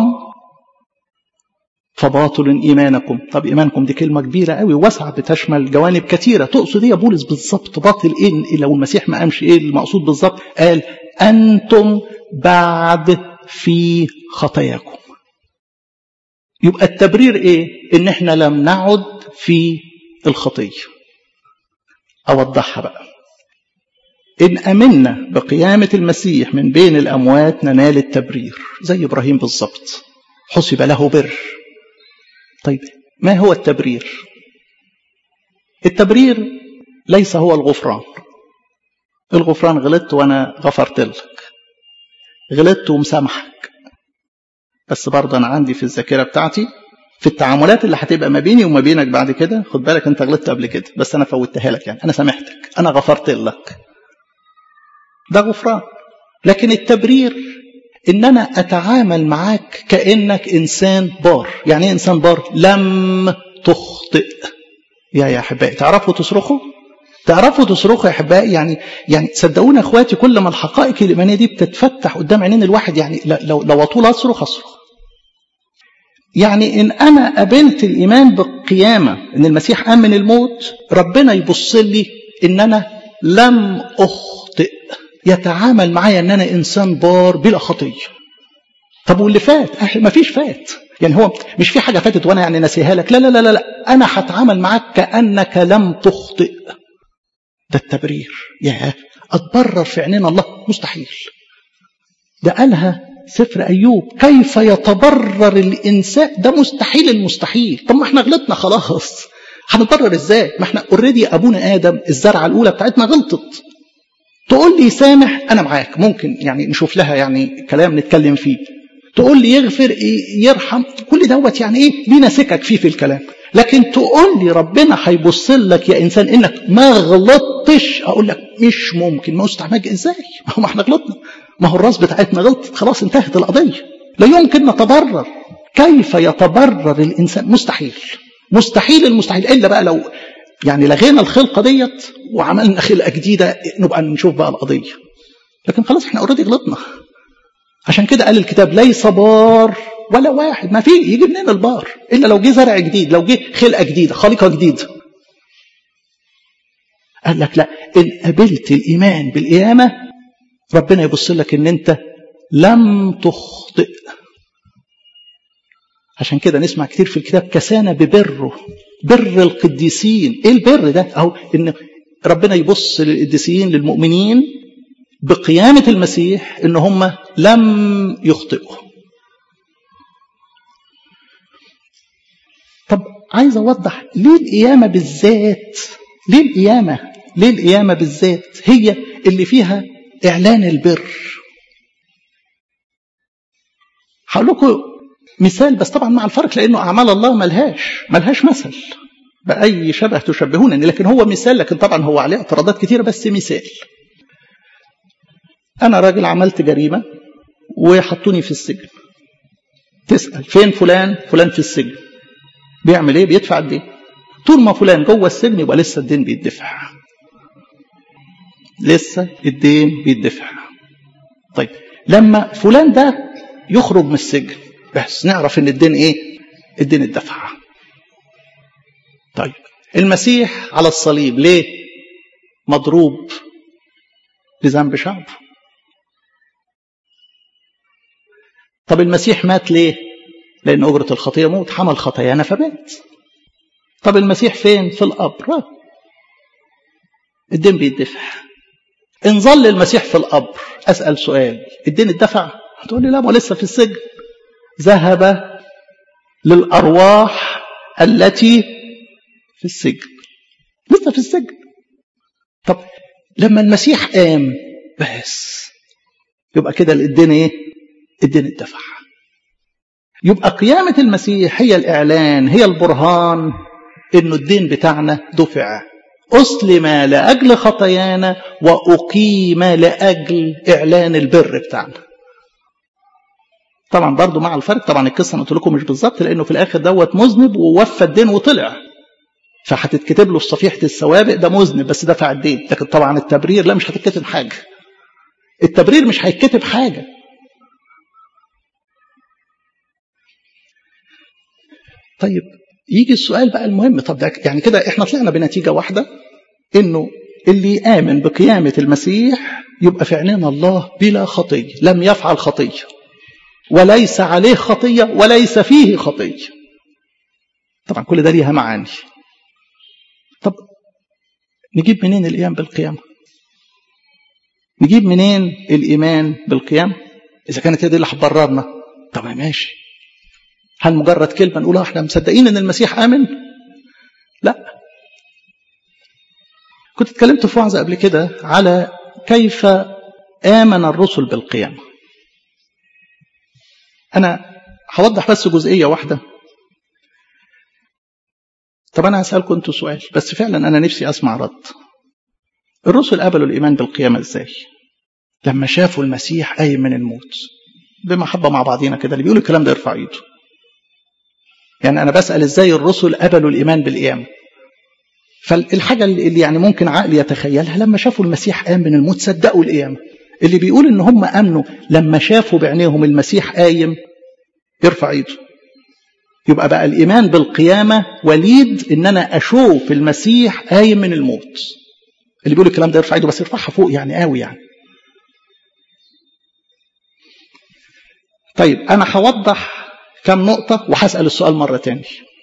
[SPEAKER 1] فباطل إيمانكم طب إيمانكم دي كلمة كبيرة قوي واسعة بتشمل جوانب كثيرة تقصد إيه يا بولس بالظبط باطل إيه لو المسيح ما قامش إيه المقصود بالظبط قال أنتم بعد في خطاياكم يبقى التبرير إيه إن إحنا لم نعد في الخطية أوضحها بقى إن أمنا بقيامة المسيح من بين الأموات ننال التبرير زي إبراهيم بالظبط حسب له بر طيب ما هو التبرير التبرير ليس هو الغفران الغفران غلطت وانا غفرت لك غلطت ومسامحك بس برضه انا عندي في الذاكره بتاعتي في التعاملات اللي هتبقى ما بيني وما بينك بعد كده خد بالك انت غلطت قبل كده بس انا فوتها لك يعني انا سامحتك انا غفرت لك ده غفران لكن التبرير ان انا اتعامل معاك كانك انسان بار يعني ايه انسان بار لم تخطئ يا يا احبائي تعرفوا تصرخوا تعرفوا تصرخوا يا احبائي يعني يعني صدقوني اخواتي كل ما الحقائق الايمانيه دي بتتفتح قدام عينين الواحد يعني لو لو اطول اصرخ اصرخ يعني ان انا قبلت الايمان بالقيامه ان المسيح قام من الموت ربنا يبص لي ان انا لم اخطئ يتعامل معايا ان انا انسان بار بلا خطيه طب واللي فات ما فيش فات يعني هو مش في حاجه فاتت وانا يعني ناسيها لك لا لا لا لا, لا. انا هتعامل معاك كانك لم تخطئ ده التبرير يا اتبرر في عينين الله مستحيل ده قالها سفر ايوب كيف يتبرر الانسان ده مستحيل المستحيل طب ما احنا غلطنا خلاص هنتبرر ازاي ما احنا اوريدي ابونا ادم الزرعه الاولى بتاعتنا غلطت تقول لي سامح انا معاك ممكن يعني نشوف لها يعني كلام نتكلم فيه تقول لي يغفر يرحم كل دوت يعني ايه لينا سكك فيه في الكلام لكن تقول لي ربنا هيبص لك يا انسان انك ما غلطتش اقول لك مش ممكن ما استعمل ازاي ما احنا غلطنا ما هو الراس بتاعتنا غلطت خلاص انتهت القضيه لا يمكن نتبرر كيف يتبرر الانسان مستحيل مستحيل المستحيل الا بقى لو يعني لغينا الخلقه ديت وعملنا خلقه جديده نبقى نشوف بقى القضيه لكن خلاص احنا اوريدي غلطنا عشان كده قال الكتاب ليس بار ولا واحد ما في يجي منين البار الا لو جه زرع جديد لو جه خلقه جديده خليقه جديده قال لك لا ان قبلت الايمان بالقيامه ربنا يبص لك ان انت لم تخطئ عشان كده نسمع كتير في الكتاب كسانا ببره بر القديسين ايه البر ده اهو ان ربنا يبص للقديسين للمؤمنين بقيامة المسيح ان هم لم يخطئوا طب عايز اوضح ليه القيامة بالذات ليه القيامة ليه القيامة بالذات هي اللي فيها اعلان البر هقول لكم مثال بس طبعا مع الفرق لانه اعمال الله ملهاش ملهاش مثل باي شبه تشبهونني لكن هو مثال لكن طبعا هو عليه اعتراضات كثيره بس مثال انا راجل عملت جريمه وحطوني في السجن تسال فين فلان فلان في السجن بيعمل ايه بيدفع الدين طول ما فلان جوه السجن يبقى لسه الدين بيدفع لسه الدين بيدفع طيب لما فلان ده يخرج من السجن بس نعرف ان الدين ايه الدين الدفع طيب المسيح على الصليب ليه مضروب لذنب شعبه طب المسيح مات ليه لان اجره الخطيه موت حمل خطايانا فمات طب المسيح فين في القبر الدين بيدفع ان ظل المسيح في القبر اسال سؤال الدين اتدفع هتقول لي لا ما لسه في السجن ذهب للأرواح التي في السجن لسه في السجن طب لما المسيح قام بس يبقى كده الدين ايه الدين اتدفع يبقى قيامة المسيح هي الإعلان هي البرهان إنه الدين بتاعنا دفع أسلم لأجل خطايانا وأقيم لأجل إعلان البر بتاعنا طبعا برضو مع الفرق طبعا القصه قلت لكم مش بالظبط لانه في الاخر دوت مذنب ووفى الدين وطلع فهتتكتب له في صفيحه السوابق ده مذنب بس دفع الدين لكن طبعا التبرير لا مش هتتكتب حاجه التبرير مش هيتكتب حاجه طيب يجي السؤال بقى المهم طب ده يعني كده احنا طلعنا بنتيجه واحده انه اللي يامن بقيامه المسيح يبقى في عينين الله بلا خطيه لم يفعل خطيه وليس عليه خطية وليس فيه خطية طبعا كل ده ليها معاني طب نجيب منين الإيمان بالقيامة نجيب منين الإيمان بالقيامة إذا كانت هي دي اللي هتبررنا طب ماشي هل مجرد كلمة نقولها احنا مصدقين ان المسيح آمن لا كنت اتكلمت في وعظة قبل كده على كيف آمن الرسل بالقيامة أنا هوضح بس جزئية واحدة طب أنا هسألكم أنتوا سؤال بس فعلا أنا نفسي أسمع رد الرسل قبلوا الإيمان بالقيامة إزاي لما شافوا المسيح قايم من الموت بمحبة مع بعضينا كده اللي بيقول الكلام ده يرفع ايده يعني أنا بسأل إزاي الرسل قبلوا الإيمان بالقيامة فالحاجة اللي يعني ممكن عقل يتخيلها لما شافوا المسيح قام من الموت صدقوا القيامة اللي بيقول ان هم امنوا لما شافوا بعينيهم المسيح قايم يرفع ايده يبقى بقى الايمان بالقيامه وليد ان انا اشوف المسيح قايم من الموت اللي بيقول الكلام ده يرفع ايده بس يرفعها فوق يعني قوي يعني طيب أنا هوضح كم نقطة وهسأل السؤال مرة تاني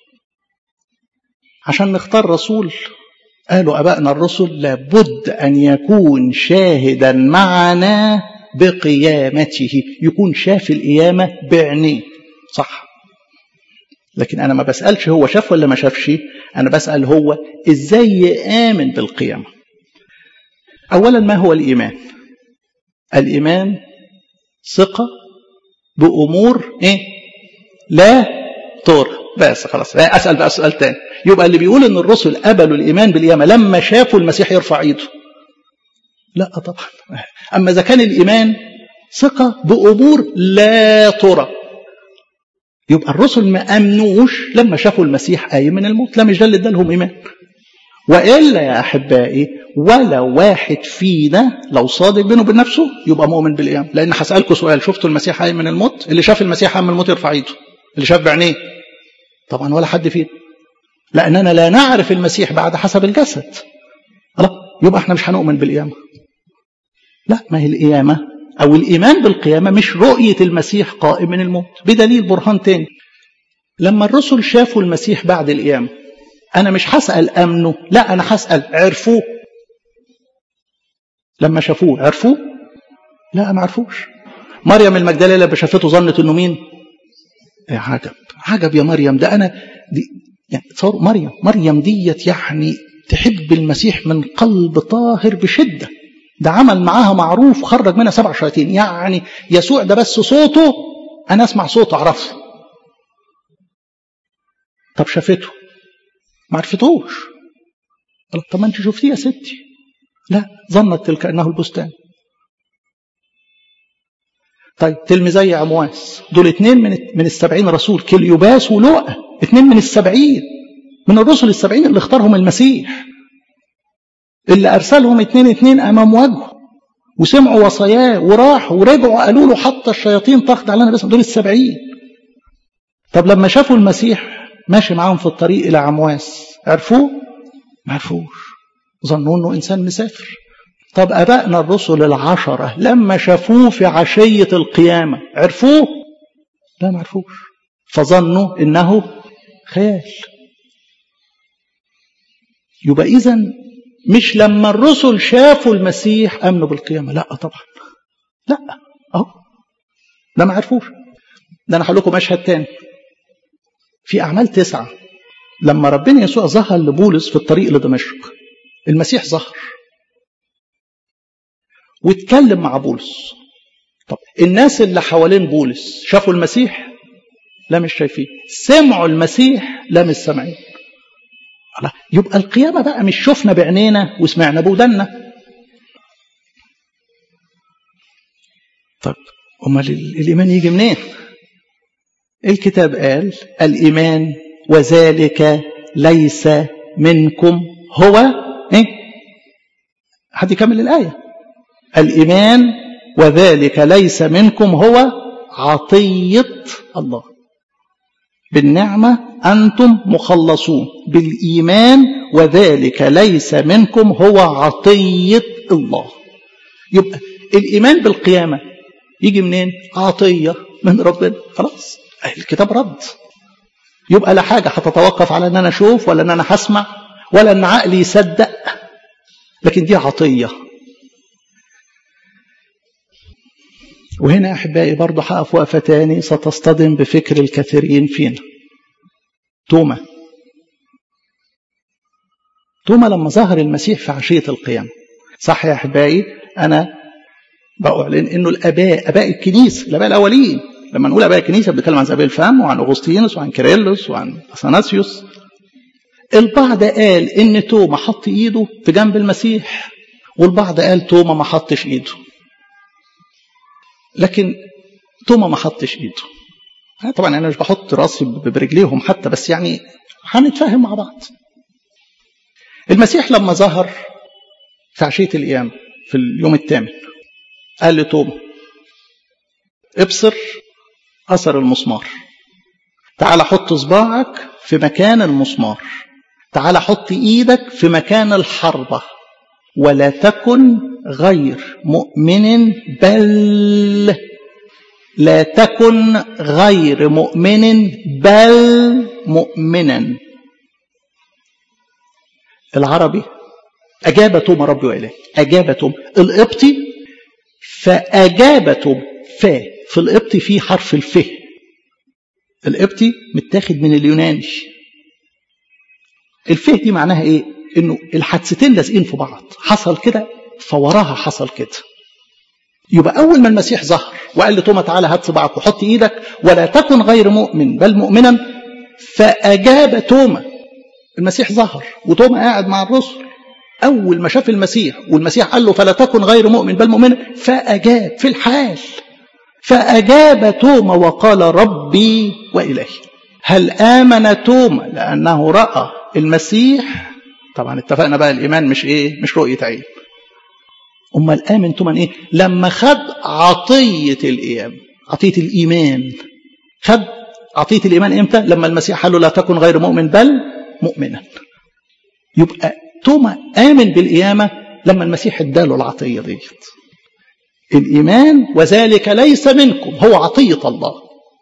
[SPEAKER 1] عشان نختار رسول قالوا أبائنا الرسل لابد أن يكون شاهدا معنا بقيامته يكون شاف القيامة بعينيه صح لكن أنا ما بسألش هو شاف ولا ما شافش أنا بسأل هو إزاي يآمن بالقيامة أولا ما هو الإيمان الإيمان ثقة بأمور إيه لا ترى بس خلاص أسأل بقى سؤال تاني يبقى اللي بيقول إن الرسل قبلوا الإيمان بالقيامة لما شافوا المسيح يرفع إيده لا طبعا أما إذا كان الإيمان ثقة بأمور لا ترى يبقى الرسل ما أمنوش لما شافوا المسيح قايم من الموت لا مش ده اللي ادالهم إيمان وإلا يا أحبائي ولا واحد فينا لو صادق بينه وبين نفسه يبقى مؤمن بالقيامة لأن هسألكم سؤال شفتوا المسيح قايم من الموت اللي شاف المسيح قايم من الموت يرفع ايده اللي شاف بعينيه طبعا ولا حد فينا لأننا لا نعرف المسيح بعد حسب الجسد الله يبقى احنا مش هنؤمن بالقيامة لا ما هي القيامة أو الإيمان بالقيامة مش رؤية المسيح قائم من الموت بدليل برهان تاني لما الرسل شافوا المسيح بعد القيامة أنا مش هسأل أمنه لا أنا هسأل عرفوه لما شافوه عرفوه لا ما عرفوش مريم المجدلية لما شافته ظنت انه مين يا عجب عجب يا مريم ده انا دي يعني تصور مريم مريم ديت يعني تحب المسيح من قلب طاهر بشده ده عمل معاها معروف خرج منها سبع شياطين يعني يسوع ده بس صوته انا اسمع صوته اعرفه طب شافته ما عرفتوش طب ما انت شفتيه يا ستي لا ظنت تلك انه البستان طيب تلميذي عمواس دول اتنين من من السبعين رسول كليوباس ولوقا اتنين من السبعين من الرسل السبعين اللي اختارهم المسيح اللي ارسلهم اتنين اتنين امام وجهه وسمعوا وصاياه وراحوا ورجعوا قالوا له حتى الشياطين تخضع لنا باسم دول السبعين طب لما شافوا المسيح ماشي معاهم في الطريق الى عمواس عرفوه ما عرفوش ظنوا انه انسان مسافر طب ابائنا الرسل العشره لما شافوه في عشيه القيامه عرفوه لا ما عرفوش فظنوا انه خيال يبقى اذا مش لما الرسل شافوا المسيح امنوا بالقيامه لا طبعا لا اهو ده ما عرفوش ده انا هقول لكم مشهد تاني في اعمال تسعه لما ربنا يسوع ظهر لبولس في الطريق لدمشق المسيح ظهر واتكلم مع بولس طب الناس اللي حوالين بولس شافوا المسيح لا مش شايفين سمعوا المسيح لا مش سامعين يبقى القيامة بقى مش شفنا بعينينا وسمعنا بودنا طب امال الايمان يجي منين الكتاب قال الايمان وذلك ليس منكم هو ايه حد يكمل الايه الايمان وذلك ليس منكم هو عطيه الله بالنعمه انتم مخلصون بالايمان وذلك ليس منكم هو عطيه الله يبقى الايمان بالقيامه يجي منين عطيه من ربنا خلاص الكتاب رد يبقى لا حاجه هتتوقف على ان انا اشوف ولا ان انا هسمع ولا ان عقلي يصدق لكن دي عطيه وهنا يا احبائي برضه هقف وقفه تاني ستصطدم بفكر الكثيرين فينا توما توما لما ظهر المسيح في عشيه القيامه صح يا احبائي انا بأعلن انه الاباء اباء الكنيسه الاباء الاولين لما نقول اباء الكنيسه بنتكلم عن زابيل الفم وعن اغسطينوس وعن كيرلس وعن اثناسيوس البعض قال ان توما حط ايده في جنب المسيح والبعض قال توما ما حطش ايده لكن توما ما حطش ايده طبعا انا مش بحط راسي برجليهم حتى بس يعني هنتفاهم مع بعض المسيح لما ظهر في عشيه القيامه في اليوم الثامن قال لتوما ابصر اثر المسمار تعال حط صباعك في مكان المسمار تعال حط ايدك في مكان الحربه ولا تكن غير مؤمن بل لا تكن غير مؤمن بل مؤمنا العربي أجاب توما ربي وإله أجاب توما القبطي فأجاب توما فا في القبطي في حرف الف القبطي متاخد من اليوناني الفه دي معناها ايه انه الحادثتين لازقين في بعض حصل كده فوراها حصل كده يبقى اول ما المسيح ظهر وقال لتوما تعالى هات صباعك وحط ايدك ولا تكن غير مؤمن بل مؤمنا فاجاب توما المسيح ظهر وتوما قاعد مع الرسل اول ما شاف المسيح والمسيح قال له فلا تكن غير مؤمن بل مؤمنا فاجاب في الحال فاجاب توما وقال ربي والهي هل امن توما لانه راى المسيح طبعا اتفقنا بقى الايمان مش ايه مش رؤيه عين امال امن توما ايه لما خد عطيه الايمان عطيه الايمان خد عطيه الايمان امتى لما المسيح قال له لا تكن غير مؤمن بل مؤمنا يبقى توما امن بالقيامه لما المسيح اداله العطيه ديت الايمان وذلك ليس منكم هو عطيه الله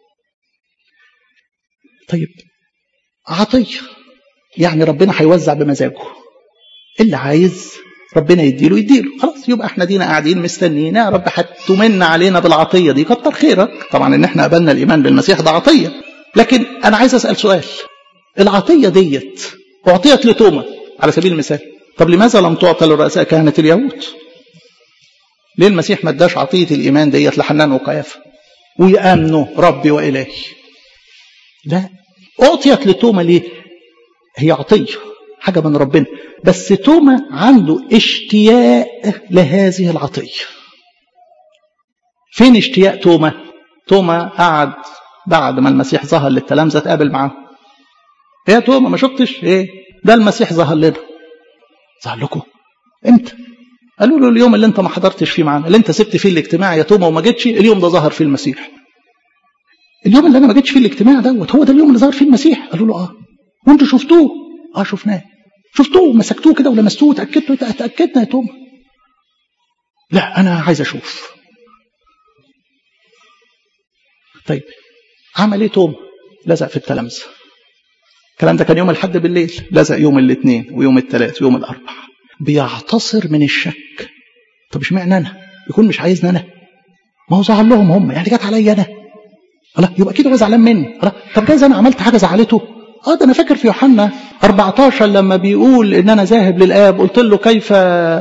[SPEAKER 1] طيب عطيه يعني ربنا هيوزع بمزاجه اللي عايز ربنا يديله يديله خلاص يبقى احنا دينا قاعدين مستنيين يا رب هتمن علينا بالعطيه دي كتر خيرك طبعا ان احنا قبلنا الايمان بالمسيح ده عطيه لكن انا عايز اسال سؤال العطيه ديت اعطيت لتوما على سبيل المثال طب لماذا لم تعطى لرؤساء كهنه اليهود ليه المسيح ما اداش عطيه الايمان ديت لحنان وقيافه ويامنوا ربي والهي لا اعطيت لتوما ليه هي عطيه حاجه من ربنا بس توما عنده اشتياق لهذه العطيه فين اشتياق توما توما قعد بعد ما المسيح ظهر للتلامذه اتقابل معاهم ايه يا توما ما شفتش ايه ده المسيح ظهر لنا ظهر لكم امتى قالوا له اليوم اللي انت ما حضرتش فيه معانا اللي انت سبت فيه الاجتماع يا توما وما جيتش اليوم ده ظهر فيه المسيح اليوم اللي انا ما جيتش فيه الاجتماع دوت هو ده اليوم اللي ظهر فيه المسيح قالوا له اه وانتوا شفتوه اه شفناه شفتوه مسكتوه كده ولمستوه وتاكدتوا اتاكدنا يا توما لا انا عايز اشوف طيب عمل ايه توما لزق في التلامذه الكلام ده كان يوم الحد بالليل لزق يوم الاثنين ويوم الثلاث ويوم الاربع بيعتصر من الشك طب اشمعنى انا يكون مش عايزني انا ما هو زعل لهم هم يعني جت عليا انا الله يبقى كده هو زعلان مني الله طب جايز انا عملت حاجه زعلته اه ده انا فاكر في يوحنا 14 لما بيقول ان انا ذاهب للاب قلت له كيف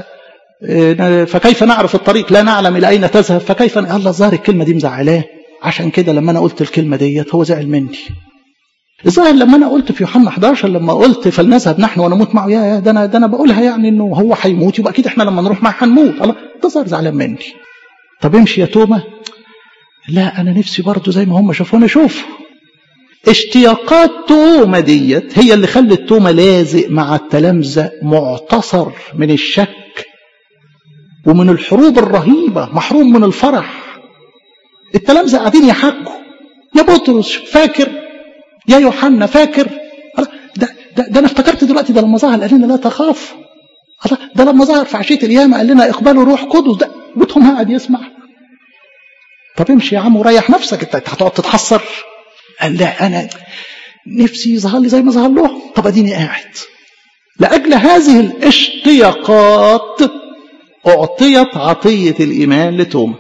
[SPEAKER 1] فكيف نعرف الطريق لا نعلم الى اين تذهب فكيف الله الظاهر الكلمه دي مزعلاه عشان كده لما انا قلت الكلمه ديت هو زعل مني الظاهر لما انا قلت في يوحنا 11 لما قلت فلنذهب نحن ونموت معه يا ده انا ده انا بقولها يعني انه هو هيموت يبقى اكيد احنا لما نروح معه هنموت الله ده ظاهر زعلان مني طب امشي يا توما لا انا نفسي برضه زي ما هم شافوني اشوف اشتياقات توما ديت هي اللي خلت توما لازق مع التلامذة معتصر من الشك ومن الحروب الرهيبة محروم من الفرح التلامذة قاعدين يحكوا يا بطرس فاكر يا يوحنا فاكر ده, ده, ده انا افتكرت دلوقتي ده لما ظهر قال لنا لا تخاف ده لما ظهر في عشيه القيامه قال لنا اقبلوا روح قدس ده بيتهم قاعد يسمع طب امشي يا عم وريح نفسك انت هتقعد تتحسر قال لا انا نفسي يظهر لي زي ما ظهر له طب اديني قاعد لاجل هذه الاشتياقات اعطيت عطيه الايمان لتوما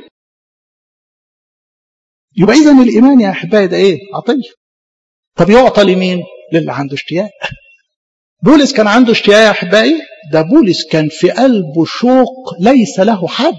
[SPEAKER 1] يبقى اذا الايمان يا احبائي ده ايه عطيه طب يعطى لمين للي عنده اشتياق بولس كان عنده اشتياق يا احبائي ده بولس كان في قلبه شوق ليس له حد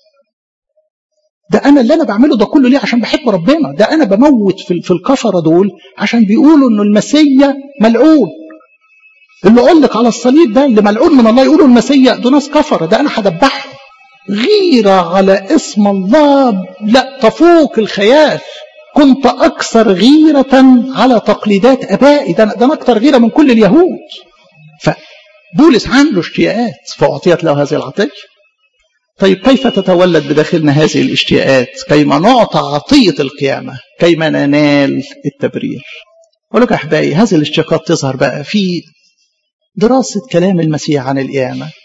[SPEAKER 1] ده انا اللي انا بعمله ده كله ليه عشان بحب ربنا ده انا بموت في, في الكفره دول عشان بيقولوا انه المسيا ملعون اللي اقول لك على الصليب ده اللي ملعون من الله يقولوا المسيا دول ناس كفره ده انا هدبحهم غيره على اسم الله لا تفوق الخيال كنت اكثر غيره على تقليدات ابائي ده ده انا اكثر غيره من كل اليهود فبولس عنده اشتياقات فاعطيت له هذه العطيه طيب كيف تتولد بداخلنا هذه الاشتياقات كيما نعطى عطية القيامة كيما ننال التبرير أقول لك أحبائي هذه الاشتياقات تظهر بقى في دراسة كلام المسيح عن القيامة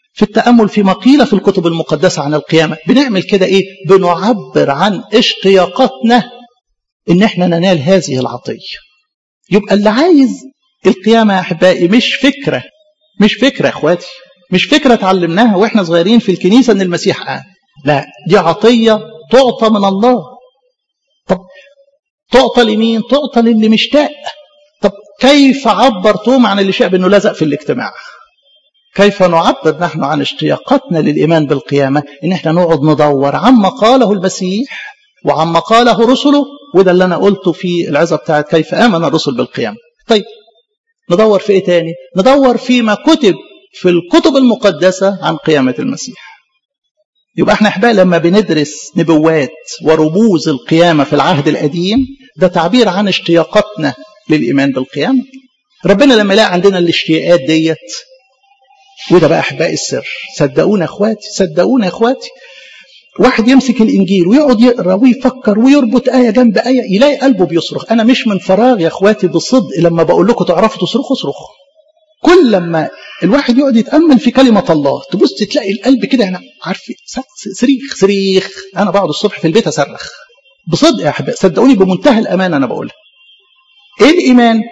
[SPEAKER 1] في التأمل في ما قيل في الكتب المقدسة عن القيامة بنعمل كده إيه بنعبر عن اشتياقاتنا إن إحنا ننال هذه العطية يبقى اللي عايز القيامة يا أحبائي مش فكرة مش فكرة يا إخواتي مش فكرة اتعلمناها وإحنا صغيرين في الكنيسة إن المسيح قام لا دي عطية تعطى من الله طب تعطى لمين تعطى للي مشتاق طب كيف عبر توما عن اللي شاء بأنه لزق في الاجتماع كيف نعبر نحن عن اشتياقاتنا للإيمان بالقيامة إن احنا نقعد ندور عما قاله المسيح وعما قاله رسله وده اللي أنا قلته في العظة بتاعت كيف آمن الرسل بالقيامة طيب ندور في إيه تاني ندور فيما كتب في الكتب المقدسة عن قيامة المسيح يبقى احنا احباء لما بندرس نبوات ورموز القيامة في العهد القديم ده تعبير عن اشتياقاتنا للإيمان بالقيامة ربنا لما يلاقي عندنا الاشتياقات ديت وده بقى احباء السر صدقونا اخواتي صدقونا اخواتي واحد يمسك الانجيل ويقعد يقرا ويفكر ويربط ايه جنب ايه يلاقي قلبه بيصرخ انا مش من فراغ يا اخواتي بصدق لما بقول لكم تعرفوا تصرخوا صرخوا كل لما الواحد يقعد يتامل في كلمه الله تبص تلاقي القلب كده هنا عارف صريخ صريخ انا بقعد الصبح في البيت اصرخ بصدق يا احباء صدقوني بمنتهى الامانه انا بقولها ايه الايمان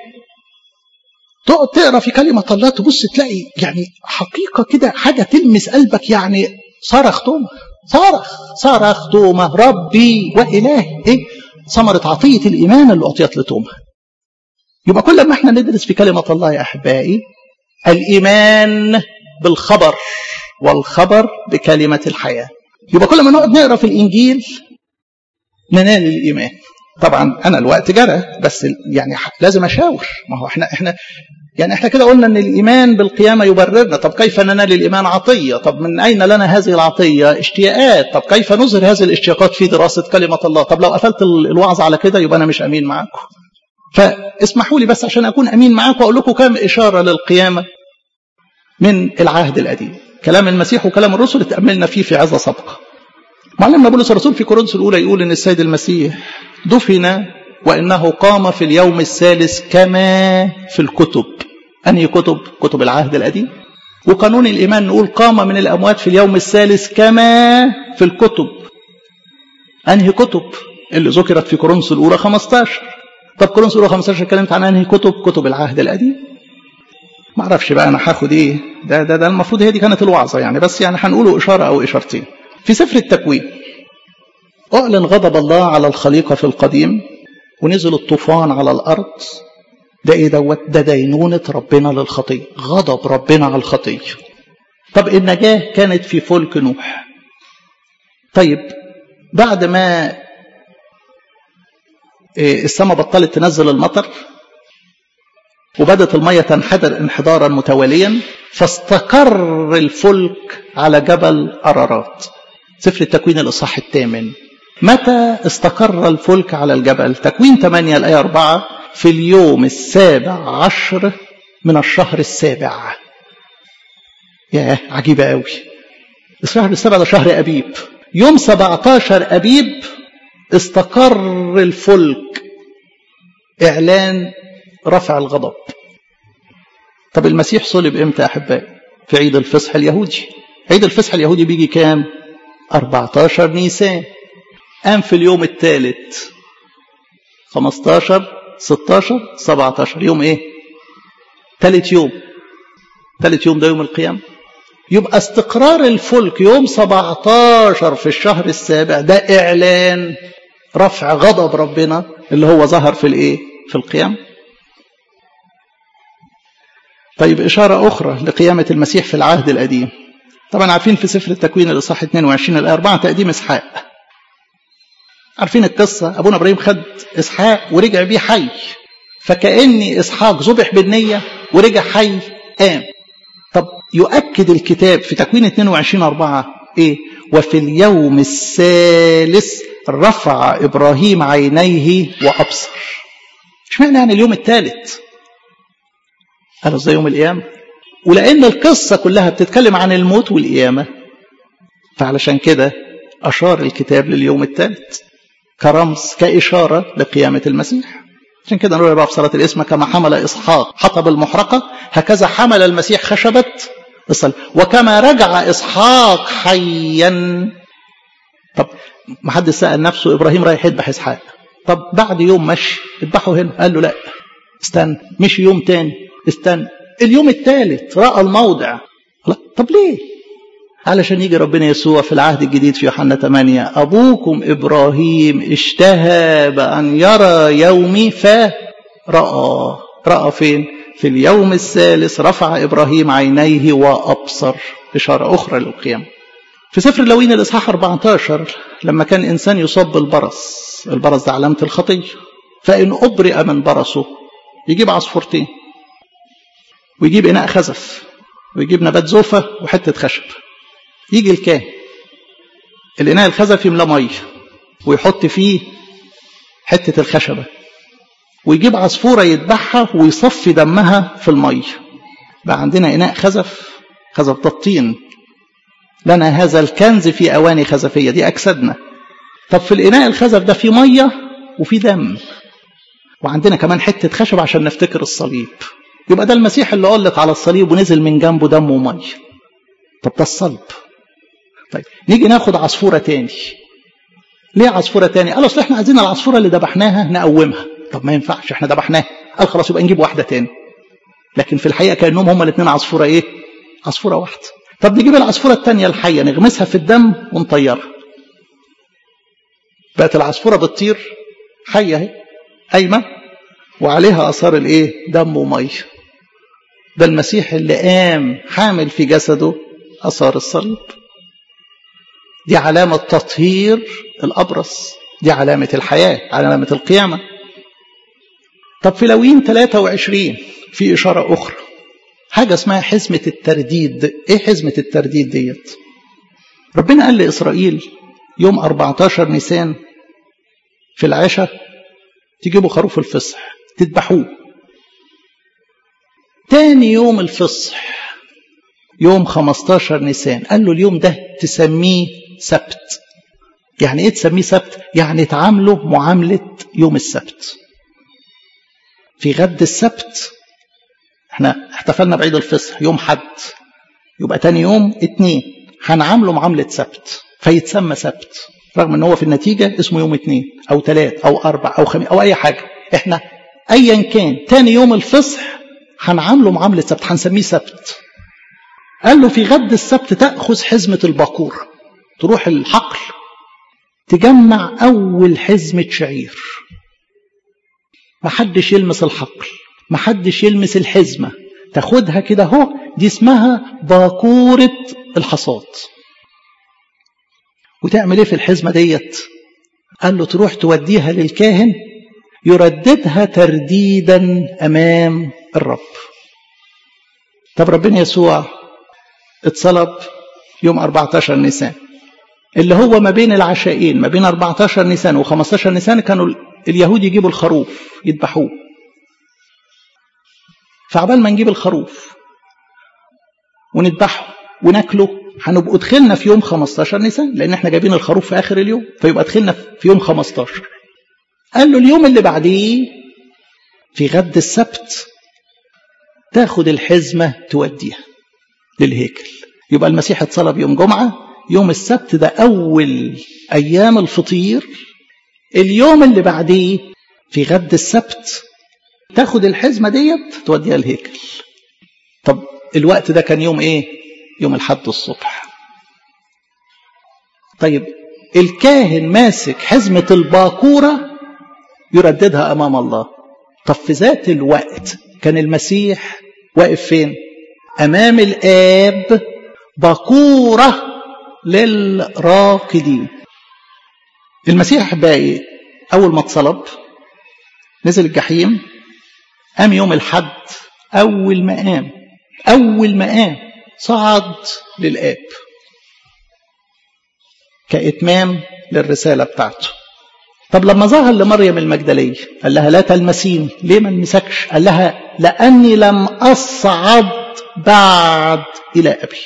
[SPEAKER 1] تقعد تقرا في كلمه الله تبص تلاقي يعني حقيقه كده حاجه تلمس قلبك يعني صرخ توما صرخ صرخ توما ربي واله ايه ثمره عطيه الايمان اللي اعطيت لتوما يبقى كل ما احنا ندرس في كلمه الله يا احبائي الايمان بالخبر والخبر بكلمه الحياه يبقى كل ما نقعد نقرا في الانجيل ننال الايمان طبعا انا الوقت جرى بس يعني لازم اشاور ما هو احنا احنا يعني احنا كده قلنا ان الايمان بالقيامه يبررنا طب كيف ننال الايمان عطيه طب من اين لنا هذه العطيه اشتياقات طب كيف نظهر هذه الاشتياقات في دراسه كلمه الله طب لو قفلت الوعظ على كده يبقى انا مش امين معاكم فاسمحوا لي بس عشان اكون امين معاكم اقول لكم كام اشاره للقيامه من العهد القديم كلام المسيح وكلام الرسل اتاملنا فيه في عظه سابقه معلمنا بولس الرسول في كورنثوس الاولى يقول ان السيد المسيح دفن وانه قام في اليوم الثالث كما في الكتب انهي كتب كتب العهد القديم وقانون الايمان نقول قام من الاموات في اليوم الثالث كما في الكتب انهي كتب اللي ذكرت في كورنثوس الاولى 15 طب كورنثوس الاولى 15 اتكلمت عن انهي كتب كتب العهد القديم ما اعرفش بقى انا هاخد ايه ده ده ده المفروض هي دي كانت الوعظه يعني بس يعني هنقوله اشاره او اشارتين في سفر التكوين أعلن غضب الله على الخليقة في القديم ونزل الطوفان على الأرض ده إيه دوت ده دينونة ربنا للخطية غضب ربنا على الخطية طب النجاة كانت في فلك نوح طيب بعد ما السماء بطلت تنزل المطر وبدت المية تنحدر انحدارا متواليا فاستقر الفلك على جبل أرارات سفر التكوين الإصحاح الثامن متى استقر الفلك على الجبل تكوين 8 الآية 4 في اليوم السابع عشر من الشهر السابع ياه عجيبة قوي الشهر السابع ده شهر أبيب يوم 17 أبيب استقر الفلك إعلان رفع الغضب طب المسيح صلب إمتى يا أحبائي في عيد الفصح اليهودي عيد الفصح اليهودي بيجي كام 14 نيسان قام في اليوم الثالث 15 16 17 يوم ايه ثالث يوم ثالث يوم ده يوم القيامة يبقى استقرار الفلك يوم 17 في الشهر السابع ده اعلان رفع غضب ربنا اللي هو ظهر في الايه في القيامة طيب إشارة أخرى لقيامة المسيح في العهد القديم طبعا عارفين في سفر التكوين الإصحاح 22 الآية 4 تقديم إسحاق عارفين القصة أبونا إبراهيم خد إسحاق ورجع بيه حي فكأني إسحاق ذبح بالنية ورجع حي قام طب يؤكد الكتاب في تكوين 22 4 إيه وفي اليوم الثالث رفع إبراهيم عينيه وأبصر اشمعنى يعني اليوم الثالث قالوا زي يوم القيامة ولأن القصة كلها بتتكلم عن الموت والقيامة فعلشان كده أشار الكتاب لليوم الثالث كرمز كإشارة لقيامة المسيح عشان كده نقول بقى في صلاة الاسم كما حمل إسحاق حطب المحرقة هكذا حمل المسيح خشبة الصليب وكما رجع إسحاق حيا طب ما حد سأل نفسه إبراهيم رايح يذبح إسحاق طب بعد يوم مشي اذبحه هنا قال له لا استنى مشي يوم تاني استنى اليوم الثالث رأى الموضع لا طب ليه علشان يجي ربنا يسوع في العهد الجديد في يوحنا 8 أبوكم إبراهيم اشتهى بأن يرى يومي فرأى رأى فين في اليوم الثالث رفع إبراهيم عينيه وأبصر إشارة أخرى للقيامة في سفر اللوين الإصحاح 14 لما كان إنسان يصاب بالبرص البرص ده علامة الخطية فإن أبرئ من برصه يجيب عصفورتين ويجيب إناء خزف ويجيب نبات زوفة وحتة خشب يجي الكاهن الإناء الخزف يملى مية ويحط فيه حتة الخشبة ويجيب عصفورة يذبحها ويصفي دمها في المية بقى عندنا إناء خزف خزف ده الطين لنا هذا الكنز في أواني خزفية دي أجسادنا طب في الإناء الخزف ده في مية وفي دم وعندنا كمان حتة خشب عشان نفتكر الصليب يبقى ده المسيح اللي علق على الصليب ونزل من جنبه دم ومية طب ده الصلب طيب نيجي ناخد عصفورة تاني ليه عصفورة تاني قال اصل احنا عايزين العصفورة اللي ذبحناها نقومها طب ما ينفعش احنا ذبحناها قال خلاص يبقى نجيب واحدة تاني لكن في الحقيقة كأنهم هما الاثنين عصفورة ايه عصفورة واحدة طب نجيب العصفورة التانية الحية نغمسها في الدم ونطيرها بقت العصفورة بتطير حية اهي قايمة وعليها آثار الايه دم ومية ده المسيح اللي قام حامل في جسده آثار الصليب دي علامة تطهير الأبرص دي علامة الحياة علامة القيامة طب في لوين 23 في إشارة أخرى حاجة اسمها حزمة الترديد إيه حزمة الترديد ديت ربنا قال لإسرائيل يوم 14 نيسان في العشاء تجيبوا خروف الفصح تذبحوه تاني يوم الفصح يوم 15 نيسان قال له اليوم ده تسميه سبت يعني ايه تسميه سبت يعني تعامله معاملة يوم السبت في غد السبت احنا احتفلنا بعيد الفصح يوم حد يبقى تاني يوم اتنين هنعامله معاملة سبت فيتسمى سبت رغم ان هو في النتيجة اسمه يوم اتنين او تلات او اربع او خميس او اي حاجة احنا ايا كان تاني يوم الفصح هنعامله معاملة سبت هنسميه سبت قال له في غد السبت تأخذ حزمة الباكور تروح الحقل تجمع أول حزمة شعير محدش يلمس الحقل محدش يلمس الحزمة تاخدها كده اهو دي اسمها باكورة الحصاد وتعمل ايه في الحزمة ديت قال له تروح توديها للكاهن يرددها ترديدا أمام الرب طب ربنا يسوع اتصلب يوم 14 نيسان اللي هو ما بين العشائين ما بين 14 نيسان و15 نيسان كانوا اليهود يجيبوا الخروف يذبحوه فعبال ما نجيب الخروف ونذبحه وناكله هنبقوا دخلنا في يوم 15 نيسان لان احنا جايبين الخروف في اخر اليوم فيبقى دخلنا في يوم 15 قال له اليوم اللي بعديه في غد السبت تاخد الحزمه توديها للهيكل يبقى المسيح اتصلب يوم جمعه يوم السبت ده أول أيام الفطير اليوم اللي بعديه في غد السبت تاخد الحزمة ديت توديها الهيكل طب الوقت ده كان يوم ايه يوم الحد الصبح طيب الكاهن ماسك حزمة الباكورة يرددها أمام الله طب في ذات الوقت كان المسيح واقف فين أمام الآب باكورة للراقدين المسيح باقي أول ما اتصلب نزل الجحيم قام يوم الحد أول ما قام أول ما قام صعد للآب كإتمام للرسالة بتاعته طب لما ظهر لمريم المجدلية قال لها لا تلمسيني ليه ما نمسكش قال لها لأني لم أصعد بعد إلى أبي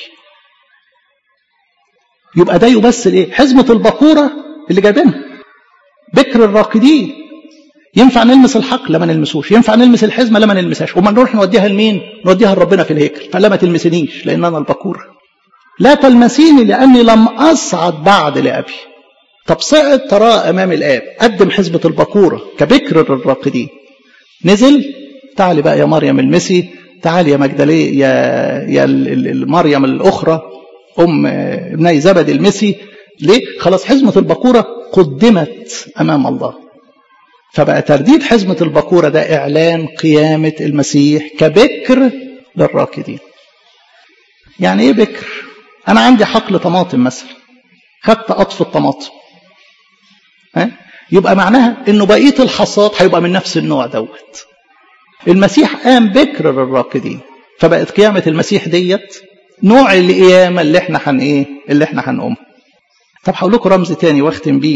[SPEAKER 1] يبقى ده يمثل ايه حزمة البقورة اللي جايبينها بكر الراقدين ينفع نلمس الحق لا ما نلمسوش ينفع نلمس الحزمه لا ما نلمسهاش وما نروح نوديها لمين نوديها لربنا في الهيكل فلا ما تلمسنيش لان انا البكور لا تلمسيني لاني لم اصعد بعد لابي طب صعد تراه امام الاب قدم حزبه البكوره كبكر للراقدين نزل تعالي بقى يا مريم المسي تعالي يا مجدليه يا يا مريم الاخرى ام ابني زبد المسي ليه خلاص حزمه البكوره قدمت امام الله فبقى ترديد حزمة البكورة ده إعلان قيامة المسيح كبكر للراكدين يعني إيه بكر؟ أنا عندي حقل طماطم مثلا خدت قطف الطماطم ها؟ يبقى معناها إنه بقية الحصاد هيبقى من نفس النوع دوت المسيح قام بكر للراكدين فبقت قيامة المسيح ديت نوع القيامة اللي احنا هن ايه اللي احنا هنقوم طب هقول لكم رمز تاني واختم بيه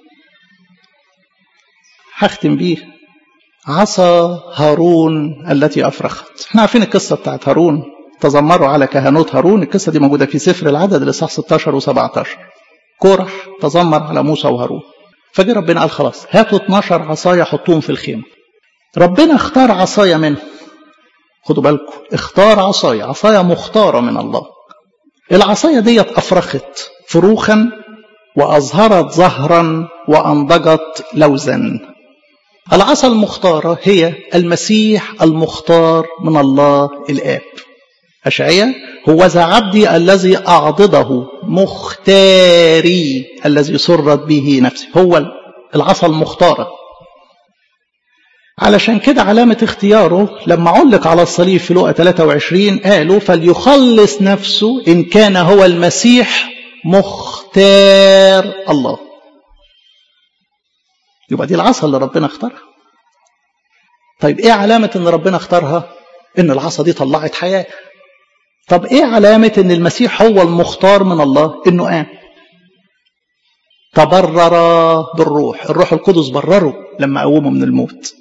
[SPEAKER 1] هختم بيه عصا هارون التي أفرخت احنا عارفين القصة بتاعت هارون تذمروا على كهنوت هارون القصة دي موجودة في سفر العدد الإصحاح 16 و17 كورح تذمر على موسى وهارون فجي ربنا قال خلاص هاتوا 12 عصاية حطوهم في الخيمة ربنا اختار عصاية منهم خدوا بالكم اختار عصاية عصاية مختارة من الله العصاية ديت أفرخت فروخا وأظهرت زهرا وأنضجت لوزا العصا المختارة هي المسيح المختار من الله الآب أشعية هو ذا عبدي الذي أعضده مختاري الذي سرت به نفسي هو العصا المختارة علشان كده علامة اختياره لما علق على الصليب في لقى 23 قالوا فليخلص نفسه إن كان هو المسيح مختار الله يبقى دي العصا اللي ربنا اختارها طيب ايه علامة ان ربنا اختارها ان العصا دي طلعت حياة طب ايه علامة ان المسيح هو المختار من الله انه قام تبرر بالروح الروح القدس برره لما قومه من الموت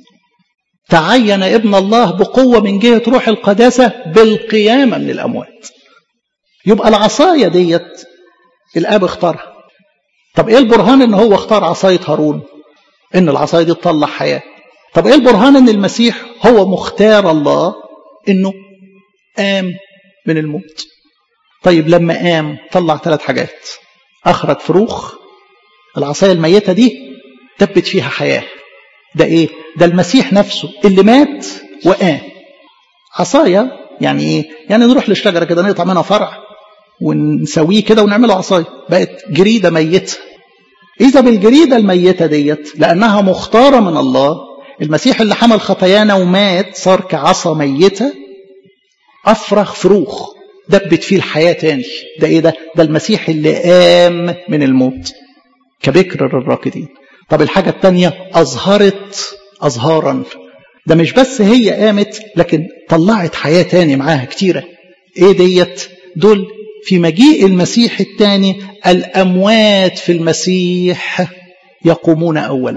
[SPEAKER 1] تعين ابن الله بقوة من جهة روح القداسة بالقيامة من الأموات يبقى العصاية ديت الآب اختارها طب ايه البرهان ان هو اختار عصاية هارون ان العصاية دي تطلع حياة طب ايه البرهان ان المسيح هو مختار الله انه قام من الموت طيب لما قام طلع ثلاث حاجات اخرج فروخ العصاية الميتة دي دبت فيها حياة ده ايه ده المسيح نفسه اللي مات وقام عصاية يعني ايه يعني نروح للشجرة كده نقطع منها فرع ونسويه كده ونعمله عصاية بقت جريدة ميتة إذا بالجريدة الميتة ديت لأنها مختارة من الله المسيح اللي حمل خطايانا ومات صار كعصا ميتة أفرخ فروخ دبت فيه الحياة تاني ده إيه ده؟ ده المسيح اللي قام من الموت كبكر للراكدين طب الحاجة التانية أظهرت أزهارا ده مش بس هي قامت لكن طلعت حياة تاني معاها كتيرة إيه ديت؟ دول في مجيء المسيح الثاني الأموات في المسيح يقومون أولا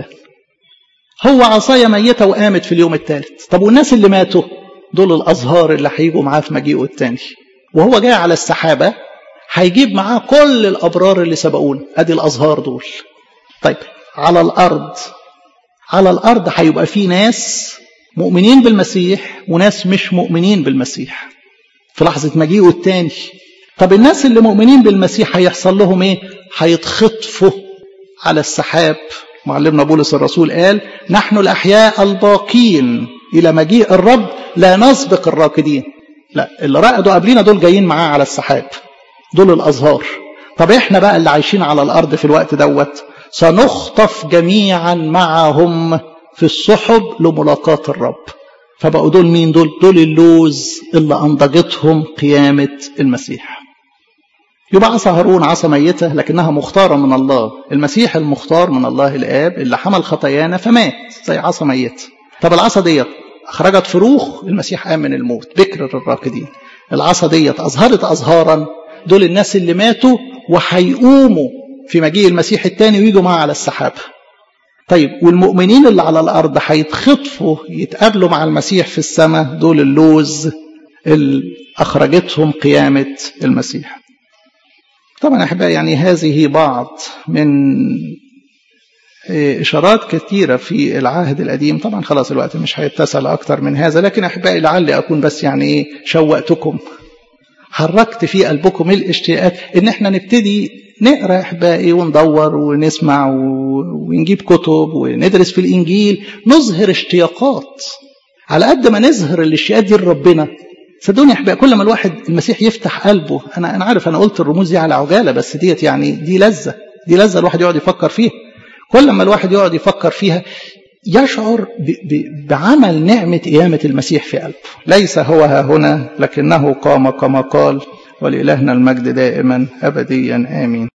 [SPEAKER 1] هو عصاية ميتة وقامت في اليوم الثالث طب والناس اللي ماتوا دول الأزهار اللي هيجوا معاه في مجيئه الثاني وهو جاي على السحابة هيجيب معاه كل الأبرار اللي سبقونا أدي الأزهار دول طيب على الأرض على الأرض هيبقى في ناس مؤمنين بالمسيح وناس مش مؤمنين بالمسيح في لحظة مجيئه الثاني طب الناس اللي مؤمنين بالمسيح هيحصل لهم ايه هيتخطفوا على السحاب معلمنا بولس الرسول قال نحن الأحياء الباقين إلى مجيء الرب لا نسبق الراكدين لا اللي رقدوا قبلنا دول جايين معاه على السحاب دول الأزهار طب احنا بقى اللي عايشين على الأرض في الوقت دوت سنخطف جميعا معهم في السحب لملاقاة الرب فبقوا دول مين دول دول اللوز اللي أنضجتهم قيامة المسيح يبقى عصا هارون عصا ميتة لكنها مختارة من الله المسيح المختار من الله الآب اللي حمل خطايانا فمات زي عصا ميتة طب العصا ديت أخرجت فروخ المسيح قام من الموت بكر الراكدين العصا ديت أظهرت أزهارا دول الناس اللي ماتوا وهيقوموا في مجيء المسيح الثاني ويجوا معاه على السحاب طيب والمؤمنين اللي على الأرض هيتخطفوا يتقابلوا مع المسيح في السماء دول اللوز اللي أخرجتهم قيامة المسيح طبعا أحبائي يعني هذه بعض من إشارات كثيرة في العهد القديم طبعا خلاص الوقت مش هيتسع أكتر من هذا لكن أحبائي لعلي أكون بس يعني شوقتكم حركت في قلبكم الاشتياقات إن احنا نبتدي نقرا أحبائي وندور ونسمع ونجيب كتب وندرس في الإنجيل نظهر اشتياقات على قد ما نظهر الاشتياقات دي لربنا صدقوني يا احبائي كل ما الواحد المسيح يفتح قلبه انا انا عارف انا قلت الرموز دي على عجاله بس ديت يعني دي لذه دي لذه الواحد يقعد يفكر فيها كل ما الواحد يقعد يفكر فيها يشعر بعمل نعمة قيامة المسيح في قلبه ليس هو ها هنا لكنه قام كما قال ولإلهنا المجد دائما أبديا آمين